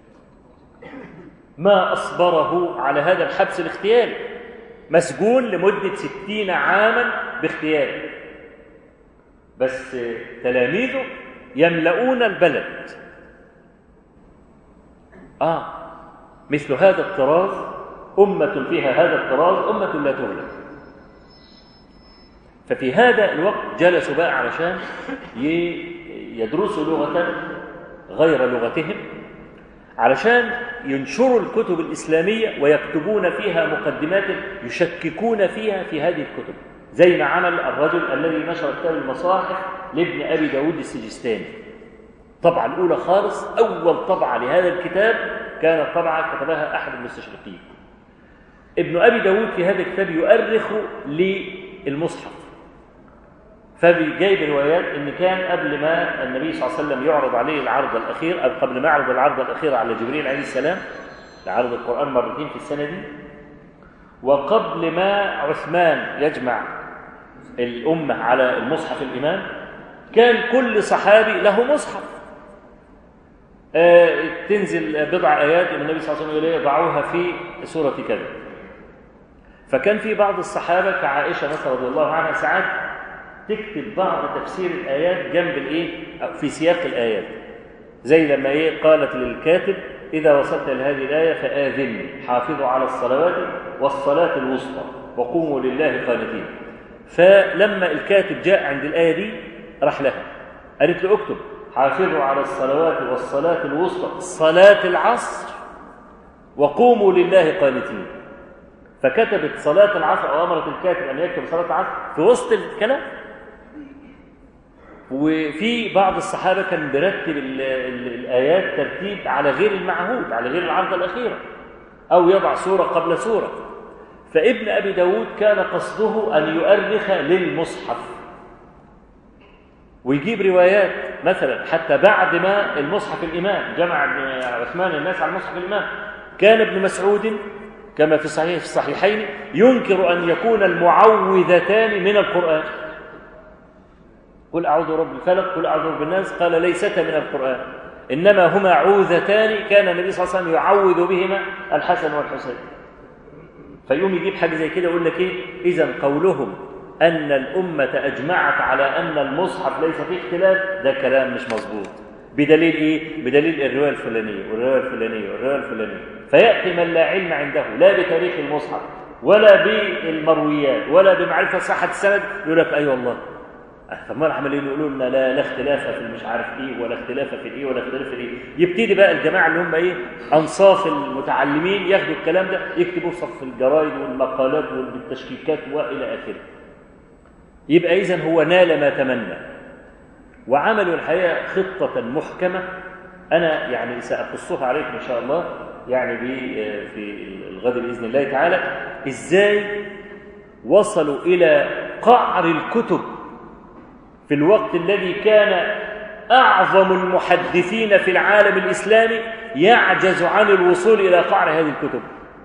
ما أصبره على هذا الحبس الاختياري مسجون لمدة ستين عاما باختياره بس تلاميذه يملؤون البلد آه مثل هذا الطراز أمة فيها هذا الطراز أمة لا تغلب ففي هذا الوقت جلسوا بقى علشان يدرسوا لغة غير لغتهم علشان ينشروا الكتب الإسلامية ويكتبون فيها مقدمات يشككون فيها في هذه الكتب زي ما عمل الرجل الذي نشر كتاب المصاحف لابن أبي داود السجستاني الطبعة الأولى خالص أول طبعة لهذا الكتاب كانت طبعة كتبها أحد المستشرقين ابن أبي داود في هذا الكتاب يؤرخ للمصحف فبيجايب روايات ان كان قبل ما النبي صلى الله عليه وسلم يعرض عليه العرض الاخير او قبل ما يعرض العرض الاخير على جبريل عليه السلام لعرض القران مرتين في السنه دي وقبل ما عثمان يجمع الامه على المصحف الامام كان كل صحابي له مصحف آه تنزل بضع ايات النبي صلى الله عليه وسلم يضعوها في سوره كذا فكان في بعض الصحابه كعائشه مثلا رضي الله عنها ساعات تكتب بعض تفسير الآيات جنب الإيه؟ في سياق الآيات زي لما إيه قالت للكاتب إذا وصلت لهذه الآية فآذن حافظوا على الصلوات والصلاة الوسطى وقوموا لله قانتين فلما الكاتب جاء عند الآية دي راح لها قالت له اكتب حافظوا على الصلوات والصلاة الوسطى صلاة العصر وقوموا لله قانتين فكتبت صلاة العصر أو أمرت الكاتب أن يكتب صلاة العصر في وسط الكلام وفي بعض الصحابة كان بيرتب الآيات ترتيب على غير المعهود على غير العرضة الأخيرة أو يضع سورة قبل سورة فابن أبي داود كان قصده أن يؤرخ للمصحف ويجيب روايات مثلا حتى بعد ما المصحف الإمام جمع عثمان الناس على المصحف الإمام كان ابن مسعود كما في صحيح في الصحيحين ينكر أن يكون المعوذتان من القرآن قل أعوذ برب الفلق قل أعوذ برب الناس قال ليستا من القرآن إنما هما عوذتان كان النبي صلى الله عليه وسلم يعوذ بهما الحسن والحسين فيقوم يجيب حاجة زي كده يقول لك إيه إذا قولهم أن الأمة أجمعت على أن المصحف ليس فيه اختلاف ده كلام مش مظبوط بدليل إيه؟ بدليل الرواية الفلانية والرواية الفلانية والرواية الفلانية فيأتي من لا علم عنده لا بتاريخ المصحف ولا بالمرويات ولا بمعرفة صحة السند يقول لك أي أيوة والله طب ما عمالين يقولوا لنا لا لا اختلاف في المش عارف ايه ولا اختلاف في الايه ولا اختلاف في الايه يبتدي بقى الجماعه اللي هم ايه انصاف المتعلمين ياخدوا الكلام ده يكتبوه في صف الجرايد والمقالات والتشكيكات والى اخره يبقى اذا هو نال ما تمنى وعملوا الحقيقه خطه محكمه انا يعني ساقصها عليكم ان شاء الله يعني في الغد باذن الله تعالى ازاي وصلوا الى قعر الكتب في الوقت الذي كان أعظم المحدثين في العالم الإسلامي يعجز عن الوصول إلى قعر هذه الكتب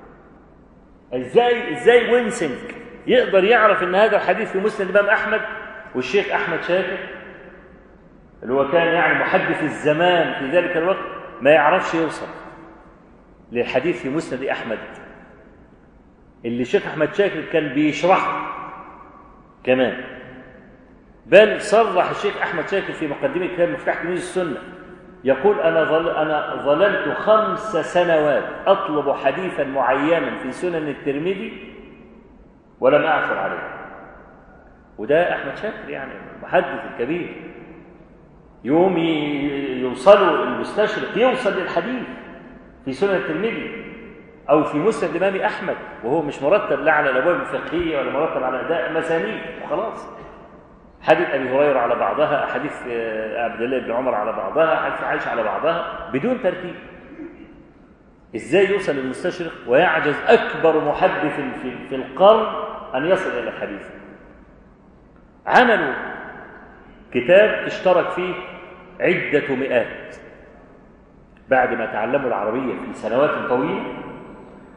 إزاي إزاي وينسنج يقدر يعرف أن هذا الحديث في مسند الإمام أحمد والشيخ أحمد شاكر اللي هو كان يعني محدث الزمان في ذلك الوقت ما يعرفش يوصل للحديث في مسند أحمد اللي الشيخ أحمد شاكر كان بيشرحه كمان بل صرح الشيخ أحمد شاكر في مقدمة كتاب مفتاح كنوز السنة يقول أنا ظل أنا ظللت خمس سنوات أطلب حديثا معينا في سنن الترمذي ولم أعثر عليه وده أحمد شاكر يعني المحدث الكبير يوم يوصلوا المستشرق يوصل للحديث في سنن الترمذي أو في مسند الإمام أحمد وهو مش مرتب لا على الأبواب الفقهية ولا مرتب على أداء مسانيد وخلاص حديث أبي هريرة على بعضها حديث عبد الله بن عمر على بعضها حديث عائشة على بعضها بدون ترتيب إزاي يوصل المستشرق ويعجز أكبر محدث في, في القرن أن يصل إلى الحديث عملوا كتاب اشترك فيه عدة مئات بعد ما تعلموا العربية في سنوات طويلة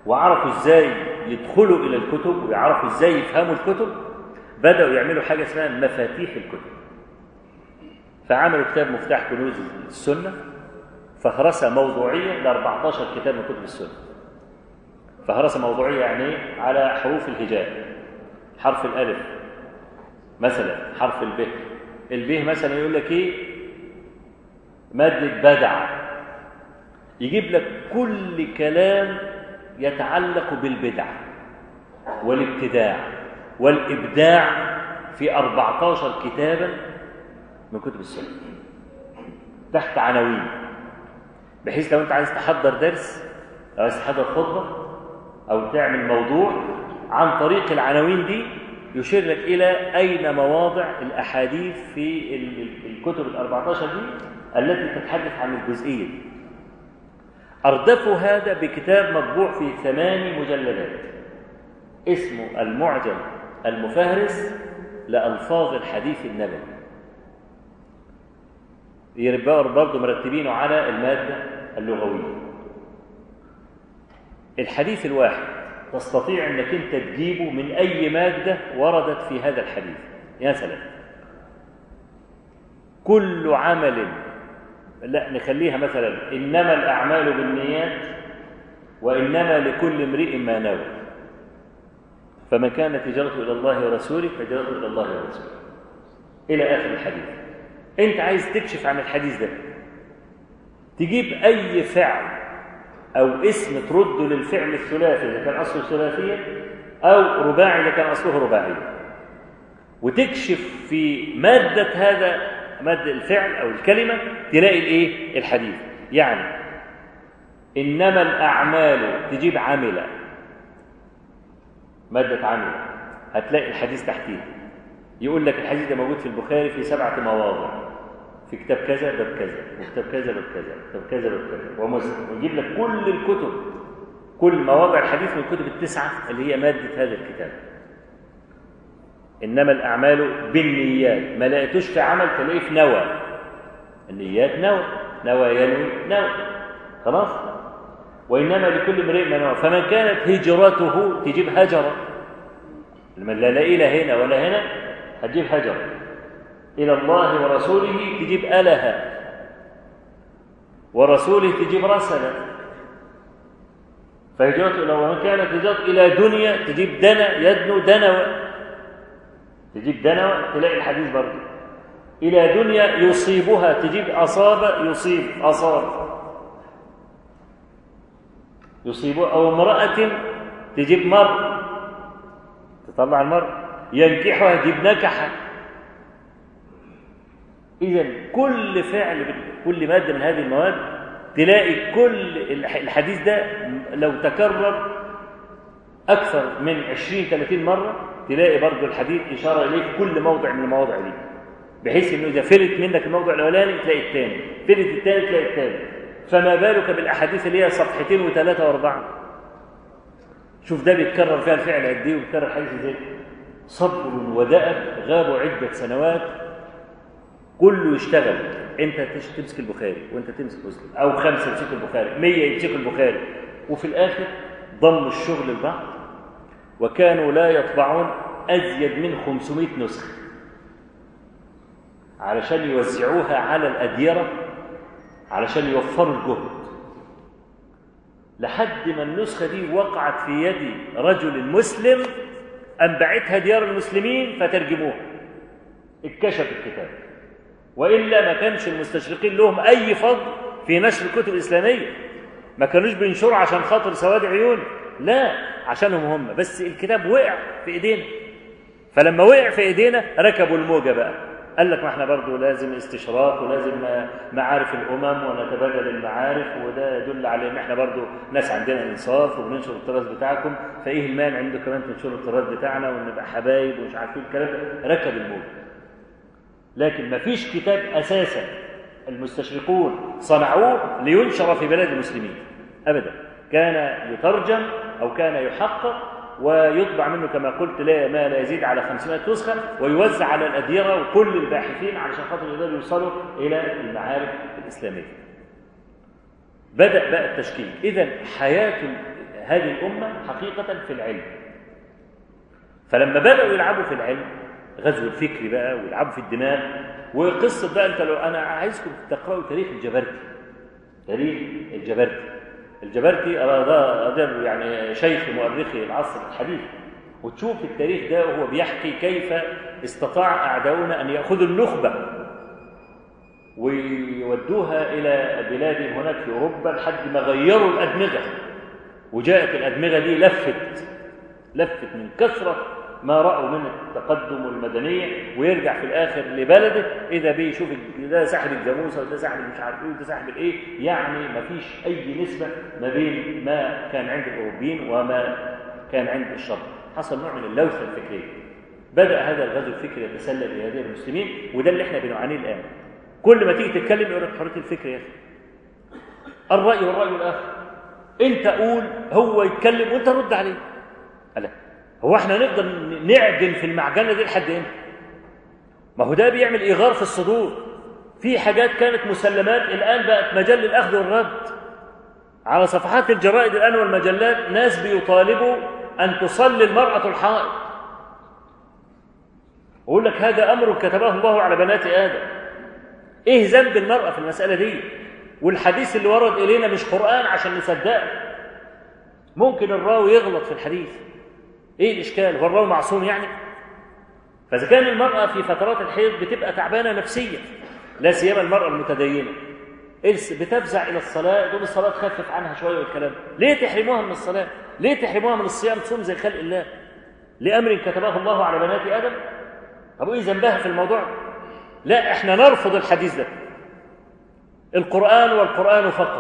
وعرفوا ازاي يدخلوا الى الكتب ويعرفوا ازاي يفهموا الكتب بداوا يعملوا حاجه اسمها مفاتيح الكتب فعملوا كتاب مفتاح كنوز السنه فهرسه موضوعيه ل 14 كتاب من كتب السنه فهرسه موضوعيه يعني ايه على حروف الهجاء حرف الالف مثلا حرف الب الب مثلا يقول لك ايه ماده بدع يجيب لك كل كلام يتعلق بالبدع والابتداع والإبداع في 14 كتابا من كتب السنة تحت عناوين بحيث لو أنت عايز تحضر درس أو عايز تحضر خطبة أو تعمل موضوع عن طريق العناوين دي يشير لك إلى أين مواضع الأحاديث في الكتب ال 14 دي التي تتحدث عن الجزئية دي أردفوا هذا بكتاب مطبوع في ثمان مجلدات اسمه المعجم المفهرس لألفاظ الحديث النبوي يبقى برضه مرتبينه على المادة اللغوية الحديث الواحد تستطيع أنك أنت تجيبه من أي مادة وردت في هذا الحديث مثلا كل عمل لا نخليها مثلا إنما الأعمال بالنيات وإنما لكل امرئ ما نوى فمن كانت هجرته إلى الله ورسوله فهجرته إلى الله ورسوله إلى آخر الحديث أنت عايز تكشف عن الحديث ده تجيب أي فعل أو اسم ترده للفعل الثلاثي إذا كان أصله ثلاثيا أو رباعي إذا كان أصله رباعي وتكشف في مادة هذا مادة الفعل أو الكلمة تلاقي الإيه؟ الحديث يعني إنما الأعمال تجيب عمل مادة عمل هتلاقي الحديث تحتيه يقول لك الحديث ده موجود في البخاري في سبعة مواضع في كتاب كذا باب كذا وكتاب كذا باب كذا كتاب كذا باب كذا ومسلم ويجيب لك كل الكتب كل مواضع الحديث من الكتب التسعة اللي هي مادة هذا الكتاب إنما الأعمال بالنيات ما لقيتوش في عمل تلاقيه في نوى النيات نوى نوى ينوي نوى خلاص وإنما لكل امرئ ما نوى فمن كانت هجرته تجيب هجرة لما لا إلى هنا ولا هنا هتجيب هجرة إلى الله ورسوله تجيب ألها ورسوله تجيب رسلا فهجرته إلى ومن كانت هجرته إلى دنيا تجيب دنا يدنو دنوة تجيب دنوة تلاقي الحديث برضه إلى دنيا يصيبها تجيب أصاب يصيب أصاب يصيبها أو امرأة تجيب مر تطلع المرء ينكحها تجيب نكحة إذا كل فعل كل مادة من هذه المواد تلاقي كل الحديث ده لو تكرر أكثر من 20 30 مرة تلاقي برضه الحديث إشارة إليه في كل موضع من المواضع دي بحيث إنه إذا فلت منك الموضع الأولاني تلاقي الثاني فلت الثاني تلاقي الثاني فما بالك بالأحاديث اللي هي صفحتين وثلاثة وأربعة شوف ده بيتكرر فيها الفعل قد إيه وبيتكرر حديث إزاي صبر ودأب غابوا عدة سنوات كله يشتغل انت تمسك البخاري وانت تمسك مسلم او خمسه يمسكوا البخاري 100 يمسكوا البخاري وفي الاخر ضموا الشغل لبعض وكانوا لا يطبعون ازيد من 500 نسخه علشان يوزعوها على الاديره علشان يوفروا الجهد لحد ما النسخه دي وقعت في يد رجل مسلم انبعتها ديار المسلمين فترجموها اتكشف الكتاب والا ما كانش المستشرقين لهم اي فضل في نشر الكتب الاسلاميه ما كانوش بينشروا عشان خاطر سواد عيون لا عشانهم هم بس الكتاب وقع في ايدينا فلما وقع في ايدينا ركبوا الموجه بقى قال لك ما احنا برضه لازم استشراق ولازم معارف الامم ونتبادل المعارف وده يدل على ان احنا برضه ناس عندنا انصاف وبننشر التراث بتاعكم فايه المانع عنده كمان تنشروا التراث بتاعنا ونبقى حبايب ومش عارفين الكلام ده ركب الموجه لكن ما فيش كتاب أساسا المستشرقون صنعوه لينشر في بلاد المسلمين أبدا كان يترجم أو كان يحقق ويطبع منه كما قلت لا ما لا يزيد على 500 نسخة ويوزع على الأديرة وكل الباحثين علشان خاطر يقدروا يوصلوا إلى المعارف الإسلامية بدأ بقى التشكيل إذا حياة هذه الأمة حقيقة في العلم فلما بدأوا يلعبوا في العلم غزو الفكر بقى ويلعبوا في الدماغ وقصة بقى أنت لو أنا عايزكم تقرأوا تاريخ الجبرتي تاريخ الجبرتي الجبرتي ده ده يعني شيخ مؤرخي العصر الحديث وتشوف التاريخ ده وهو بيحكي كيف استطاع أعداؤنا أن يأخذوا النخبة ويودوها إلى بلاد هناك في أوروبا لحد ما غيروا الأدمغة وجاءت الأدمغة دي لفت لفت من كثرة ما رأوا من التقدم والمدنية ويرجع في الآخر لبلده إذا بيه يشوف ده ساحب الجاموسة وده ساحب مش عارف إيه وده ساحب الإيه يعني ما فيش أي نسبة ما بين ما كان عند الأوروبيين وما كان عند الشرق حصل نوع من اللوثة الفكرية بدأ هذا الغزو الفكري يتسلل لهذه المسلمين وده اللي احنا بنعانيه الآن كل ما تيجي تتكلم يقول لك حريه الفكر يا اخي الراي والراي الاخر انت قول هو يتكلم وانت رد عليه لا هو احنا نقدر نعجن في المعجنه دي لحد امتى ما هو ده بيعمل ايغار في الصدور في حاجات كانت مسلمات الان بقت مجال للاخذ والرد على صفحات الجرائد الان والمجلات ناس بيطالبوا ان تصلي المراه الحائض ويقول لك هذا امر كتبه الله على بنات ادم ايه ذنب المرأة في المسألة دي والحديث اللي ورد إلينا مش قرآن عشان نصدقه ممكن الراوي يغلط في الحديث ايه الإشكال هو الراوي معصوم يعني فإذا كان المرأة في فترات الحيض بتبقى تعبانة نفسيا لا سيما المرأة المتدينة بتفزع إلى الصلاة دول الصلاة تخفف عنها شوية والكلام ليه تحرموها من الصلاة ليه تحرموها من الصيام تصوم زي خلق الله لأمر كتبه الله على بنات آدم طب إيه ذنبها في الموضوع لا احنا نرفض الحديث ده القرآن والقرآن فقط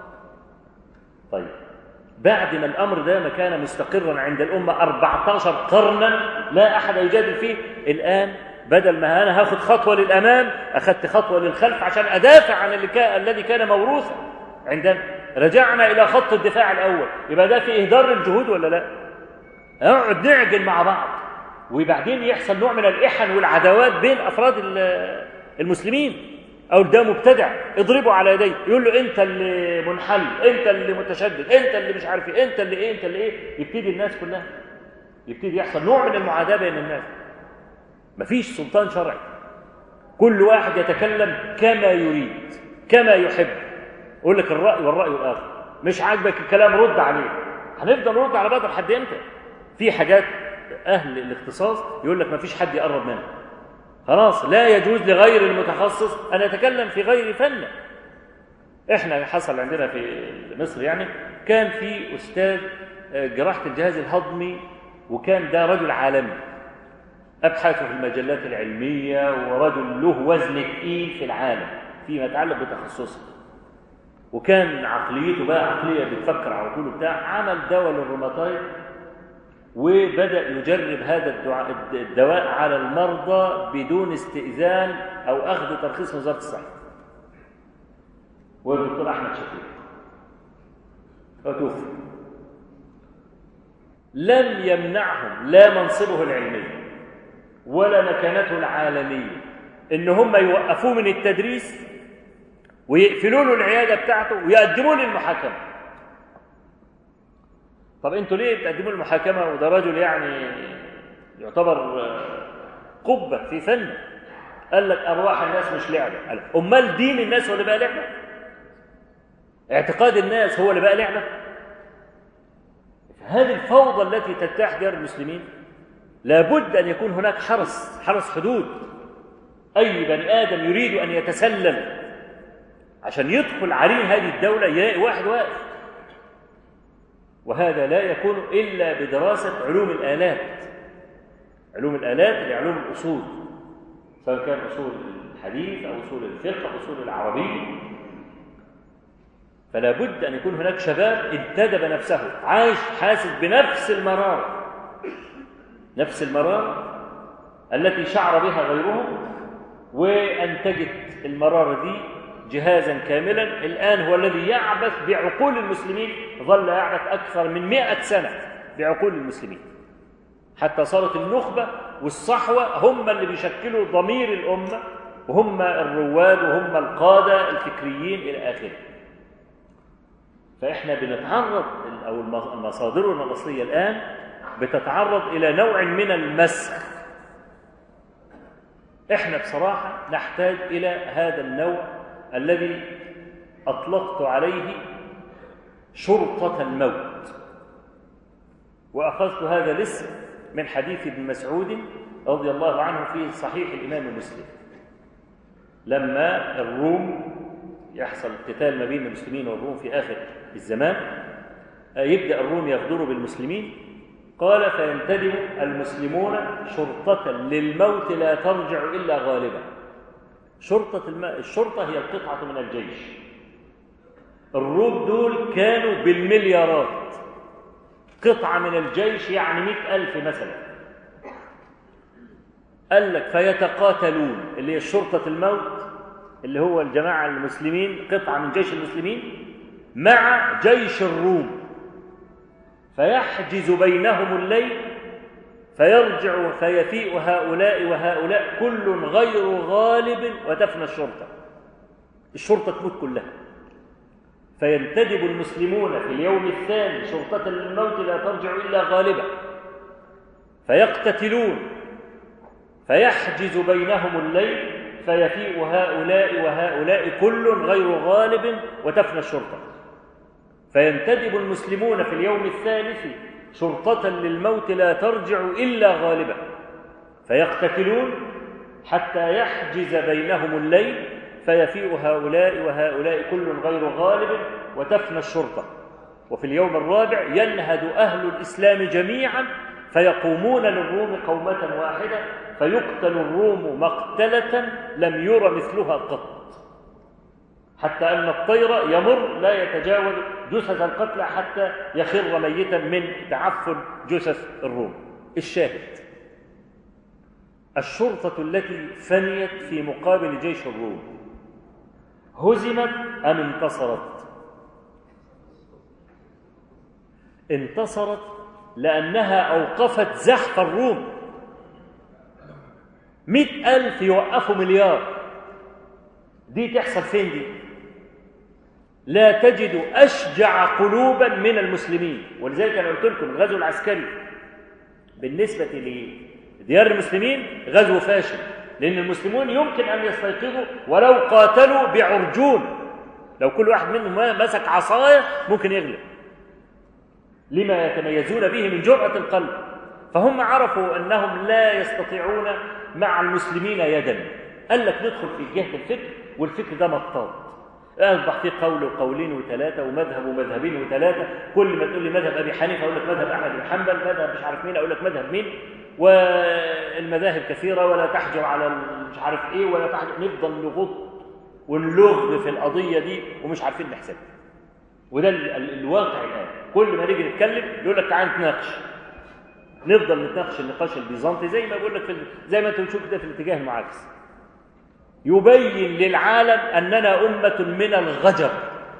طيب بعد ما الأمر ده ما كان مستقرا عند الأمة 14 قرنا لا أحد يجادل فيه الآن بدل ما أنا هاخد خطوة للأمام أخذت خطوة للخلف عشان أدافع عن اللي كان الذي كان موروثا عندنا رجعنا إلى خط الدفاع الأول يبقى ده في إهدار الجهود ولا لا نقعد نعجل مع بعض وبعدين يحصل نوع من الإحن والعداوات بين أفراد المسلمين أو ده مبتدع اضربوا على يديه يقول له أنت اللي منحل أنت اللي متشدد أنت اللي مش عارف إيه أنت اللي إيه أنت اللي إيه يبتدي الناس كلها يبتدي يحصل نوع من المعاداة بين الناس مفيش سلطان شرعي كل واحد يتكلم كما يريد كما يحب يقول لك الرأي والرأي الآخر مش عاجبك الكلام رد عليه هنفضل نرد على بعض لحد امتى في حاجات أهل الاختصاص يقول لك ما فيش حد يقرب منه خلاص لا يجوز لغير المتخصص أن يتكلم في غير فن إحنا حصل عندنا في مصر يعني كان في أستاذ جراحة الجهاز الهضمي وكان ده رجل عالمي أبحاثه في المجلات العلمية ورجل له وزن تقيل في العالم فيما يتعلق بتخصصه وكان عقليته بقى عقلية بتفكر على طول بتاع عمل دواء للروماتايد وبدأ يجرب هذا الدواء على المرضى بدون استئذان أو أخذ ترخيص وزارة الصحة والدكتور أحمد شفيق وتوفي لم يمنعهم لا منصبه العلمي ولا مكانته العالمية إن هم يوقفوه من التدريس ويقفلوا له العيادة بتاعته ويقدموا له المحاكمة طب انتوا ليه بتقدموا المحاكمة وده رجل يعني يعتبر قبة في فن قال لك أرواح الناس مش لعبة قال أمال دين الناس هو اللي بقى لعبة اعتقاد الناس هو اللي بقى لعبة هذه الفوضى التي تجتاح ديار المسلمين لابد أن يكون هناك حرس حرس حدود أي بني آدم يريد أن يتسلل عشان يدخل عرين هذه الدولة يلاقي واحد واقف وهذا لا يكون إلا بدراسة علوم الآلات علوم الآلات اللي علوم الأصول سواء كان أصول الحديث أو أصول الفقه أو أصول العربية فلا بد أن يكون هناك شباب انتدب نفسه عايش حاسس بنفس المرارة نفس المرارة التي شعر بها غيرهم وأنتجت المرارة دي جهازا كاملا الآن هو الذي يعبث بعقول المسلمين ظل يعبث أكثر من مئة سنة بعقول المسلمين حتى صارت النخبة والصحوة هم اللي بيشكلوا ضمير الأمة وهم الرواد وهم القادة الفكريين إلى آخره فإحنا بنتعرض أو مصادرنا الأصلية الآن بتتعرض إلى نوع من المسخ إحنا بصراحة نحتاج إلى هذا النوع الذي أطلقت عليه شرطة الموت وأخذت هذا الاسم من حديث ابن مسعود رضي الله عنه في صحيح الإمام مسلم لما الروم يحصل قتال ما بين المسلمين والروم في آخر الزمان يبدأ الروم يغدروا بالمسلمين قال فينتدب المسلمون شرطة للموت لا ترجع إلا غالبا شرطة الم... الشرطة هي القطعة من الجيش الروم دول كانوا بالمليارات قطعة من الجيش يعني مئة ألف مثلا قال لك فيتقاتلون اللي هي شرطة الموت اللي هو الجماعة المسلمين قطعة من جيش المسلمين مع جيش الروم فيحجز بينهم الليل فيرجع فيفيء هؤلاء وهؤلاء كل غير غالب وتفنى الشرطة الشرطة تموت كلها فينتدب المسلمون في اليوم الثاني شرطة للموت لا ترجع إلا غالبا فيقتتلون فيحجز بينهم الليل فيفيء هؤلاء وهؤلاء كل غير غالب وتفنى الشرطة فينتدب المسلمون في اليوم الثالث شرطة للموت لا ترجع إلا غالبا فيقتتلون حتى يحجز بينهم الليل فيفيء هؤلاء وهؤلاء كل غير غالب وتفنى الشرطة وفي اليوم الرابع ينهد أهل الإسلام جميعا فيقومون للروم قومة واحدة فيقتل الروم مقتلة لم ير مثلها قط حتى أن الطير يمر لا يتجاوز جثث القتلى حتى يخر ميتا من تعفن جثث الروم الشاهد الشرطة التي فنيت في مقابل جيش الروم هزمت أم انتصرت انتصرت لأنها أوقفت زحف الروم مئة ألف يوقفوا مليار دي تحصل فين دي لا تجد أشجع قلوبا من المسلمين ولذلك أنا قلت لكم الغزو العسكري بالنسبة لديار المسلمين غزو فاشل لأن المسلمون يمكن أن يستيقظوا ولو قاتلوا بعرجون لو كل واحد منهم مسك عصاية ممكن يغلب لما يتميزون به من جرأة القلب فهم عرفوا أنهم لا يستطيعون مع المسلمين يدا قال لك ندخل في جهة الفكر والفكر ده مطاط أصبح فيه قول وقولين وثلاثة ومذهب ومذهبين وثلاثة كل ما تقول لي مذهب أبي حنيفة أقول لك مذهب أحمد بن حنبل مذهب مش عارف مين أقول لك مذهب مين والمذاهب كثيرة ولا تحجر على مش عارف إيه ولا تحجر نفضل نغط ونلغ في القضية دي ومش عارفين نحسبها وده ال ال الواقع الآن كل ما نيجي نتكلم يقول لك تعال نتناقش نفضل نتناقش النقاش البيزنطي زي ما بقول لك في زي ما انتم بتشوفوا كده في الاتجاه المعاكس يبين للعالم أننا أمة من الغجر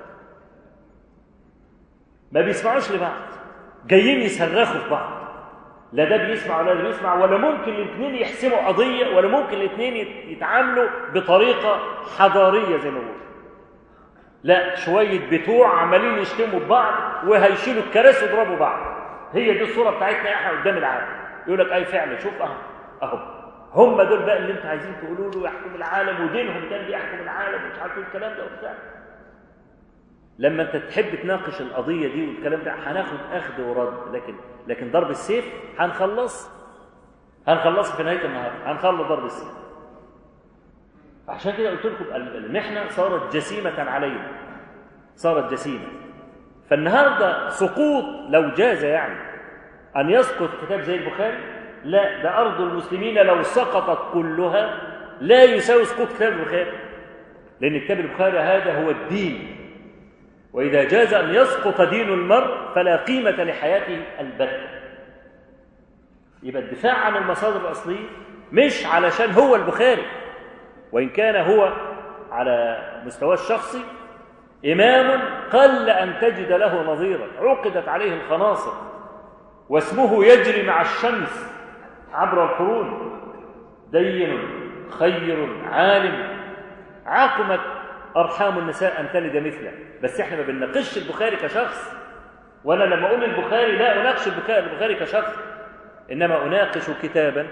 ما بيسمعوش لبعض جايين يصرخوا في بعض لا ده بيسمع ولا ده بيسمع ولا ممكن الاثنين يحسموا قضية ولا ممكن الاثنين يتعاملوا بطريقة حضارية زي ما بقول لا شوية بتوع عمالين يشتموا ببعض وهيشيلوا الكراسي ويضربوا بعض هي دي الصورة بتاعتنا احنا قدام العالم يقول لك اي فعلا شوف اهو اهو هم دول بقى اللي انتوا عايزين تقولوا له يحكم العالم ودينهم ده اللي يحكم العالم ومش عارف الكلام ده وبتاع لما انت تحب تناقش القضيه دي والكلام ده هناخد اخذ ورد لكن لكن ضرب السيف هنخلص هنخلص في نهايه النهار هنخلص ضرب السيف عشان كده قلت لكم المحنه صارت جسيمه علينا صارت جسيمه فالنهارده سقوط لو جاز يعني ان يسقط كتاب زي البخاري لا ده أرض المسلمين لو سقطت كلها لا يساوي سقوط كتاب البخاري لأن كتاب البخاري هذا هو الدين وإذا جاز أن يسقط دين المرء فلا قيمة لحياته البتة يبقى الدفاع عن المصادر الأصلية مش علشان هو البخاري وإن كان هو على مستواه الشخصي إمام قل أن تجد له نظيرا عقدت عليه الخناصر واسمه يجري مع الشمس عبر القرون دين خير عالم عاقمت أرحام النساء أن تلد مثله بس احنا ما بنناقش البخاري كشخص وأنا لما أقول البخاري لا أناقش البخاري كشخص إنما أناقش كتابا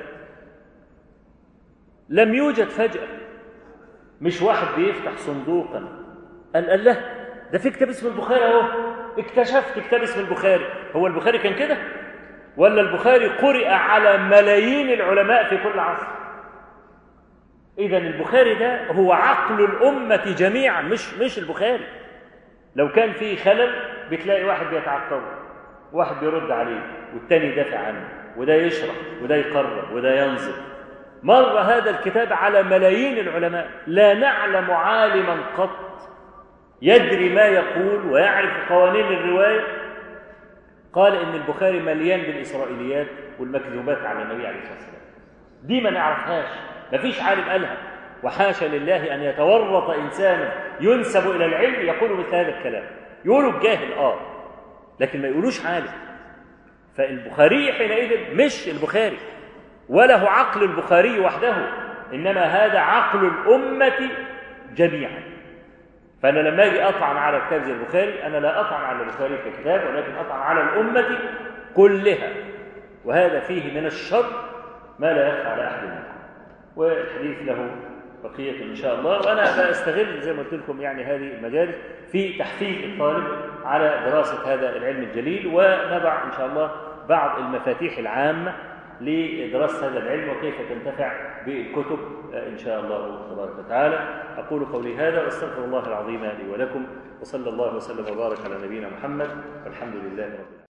لم يوجد فجأة مش واحد بيفتح صندوقا قال الله ده في كتاب اسمه البخاري اهو اكتشفت كتاب اسمه البخاري هو البخاري كان كده ولا البخاري قرئ على ملايين العلماء في كل عصر اذا البخاري ده هو عقل الامه جميعا مش مش البخاري لو كان في خلل بتلاقي واحد بيتعقبه واحد بيرد عليه والتاني يدافع عنه وده يشرح وده يقرر وده ينظر مر هذا الكتاب على ملايين العلماء لا نعلم عالما قط يدري ما يقول ويعرف قوانين الرواية قال إن البخاري مليان بالإسرائيليات والمكذوبات على النبي عليه الصلاة والسلام دي ما نعرفهاش ما فيش عالم قالها وحاشا لله أن يتورط إنسان ينسب إلى العلم يقول مثل هذا الكلام يقولوا الجاهل آه لكن ما يقولوش عالم فالبخاري حينئذ مش البخاري وله عقل البخاري وحده إنما هذا عقل الأمة جميعا فأنا لما أجي أطعن على كتاب زي البخاري أنا لا أطعن على البخاري ككتاب ولكن أطعن على الأمة كلها وهذا فيه من الشر ما لا يخفى على أحد منكم والحديث له بقية إن شاء الله وأنا بستغل زي ما قلت لكم يعني هذه المجالس في تحفيز الطالب على دراسة هذا العلم الجليل ونضع إن شاء الله بعض المفاتيح العامة لدراسة هذا العلم وكيف تنتفع بالكتب إن شاء الله تبارك وتعالى أقول قولي هذا وأستغفر الله العظيم لي ولكم وصلى الله وسلم وبارك على نبينا محمد والحمد لله رب العالمين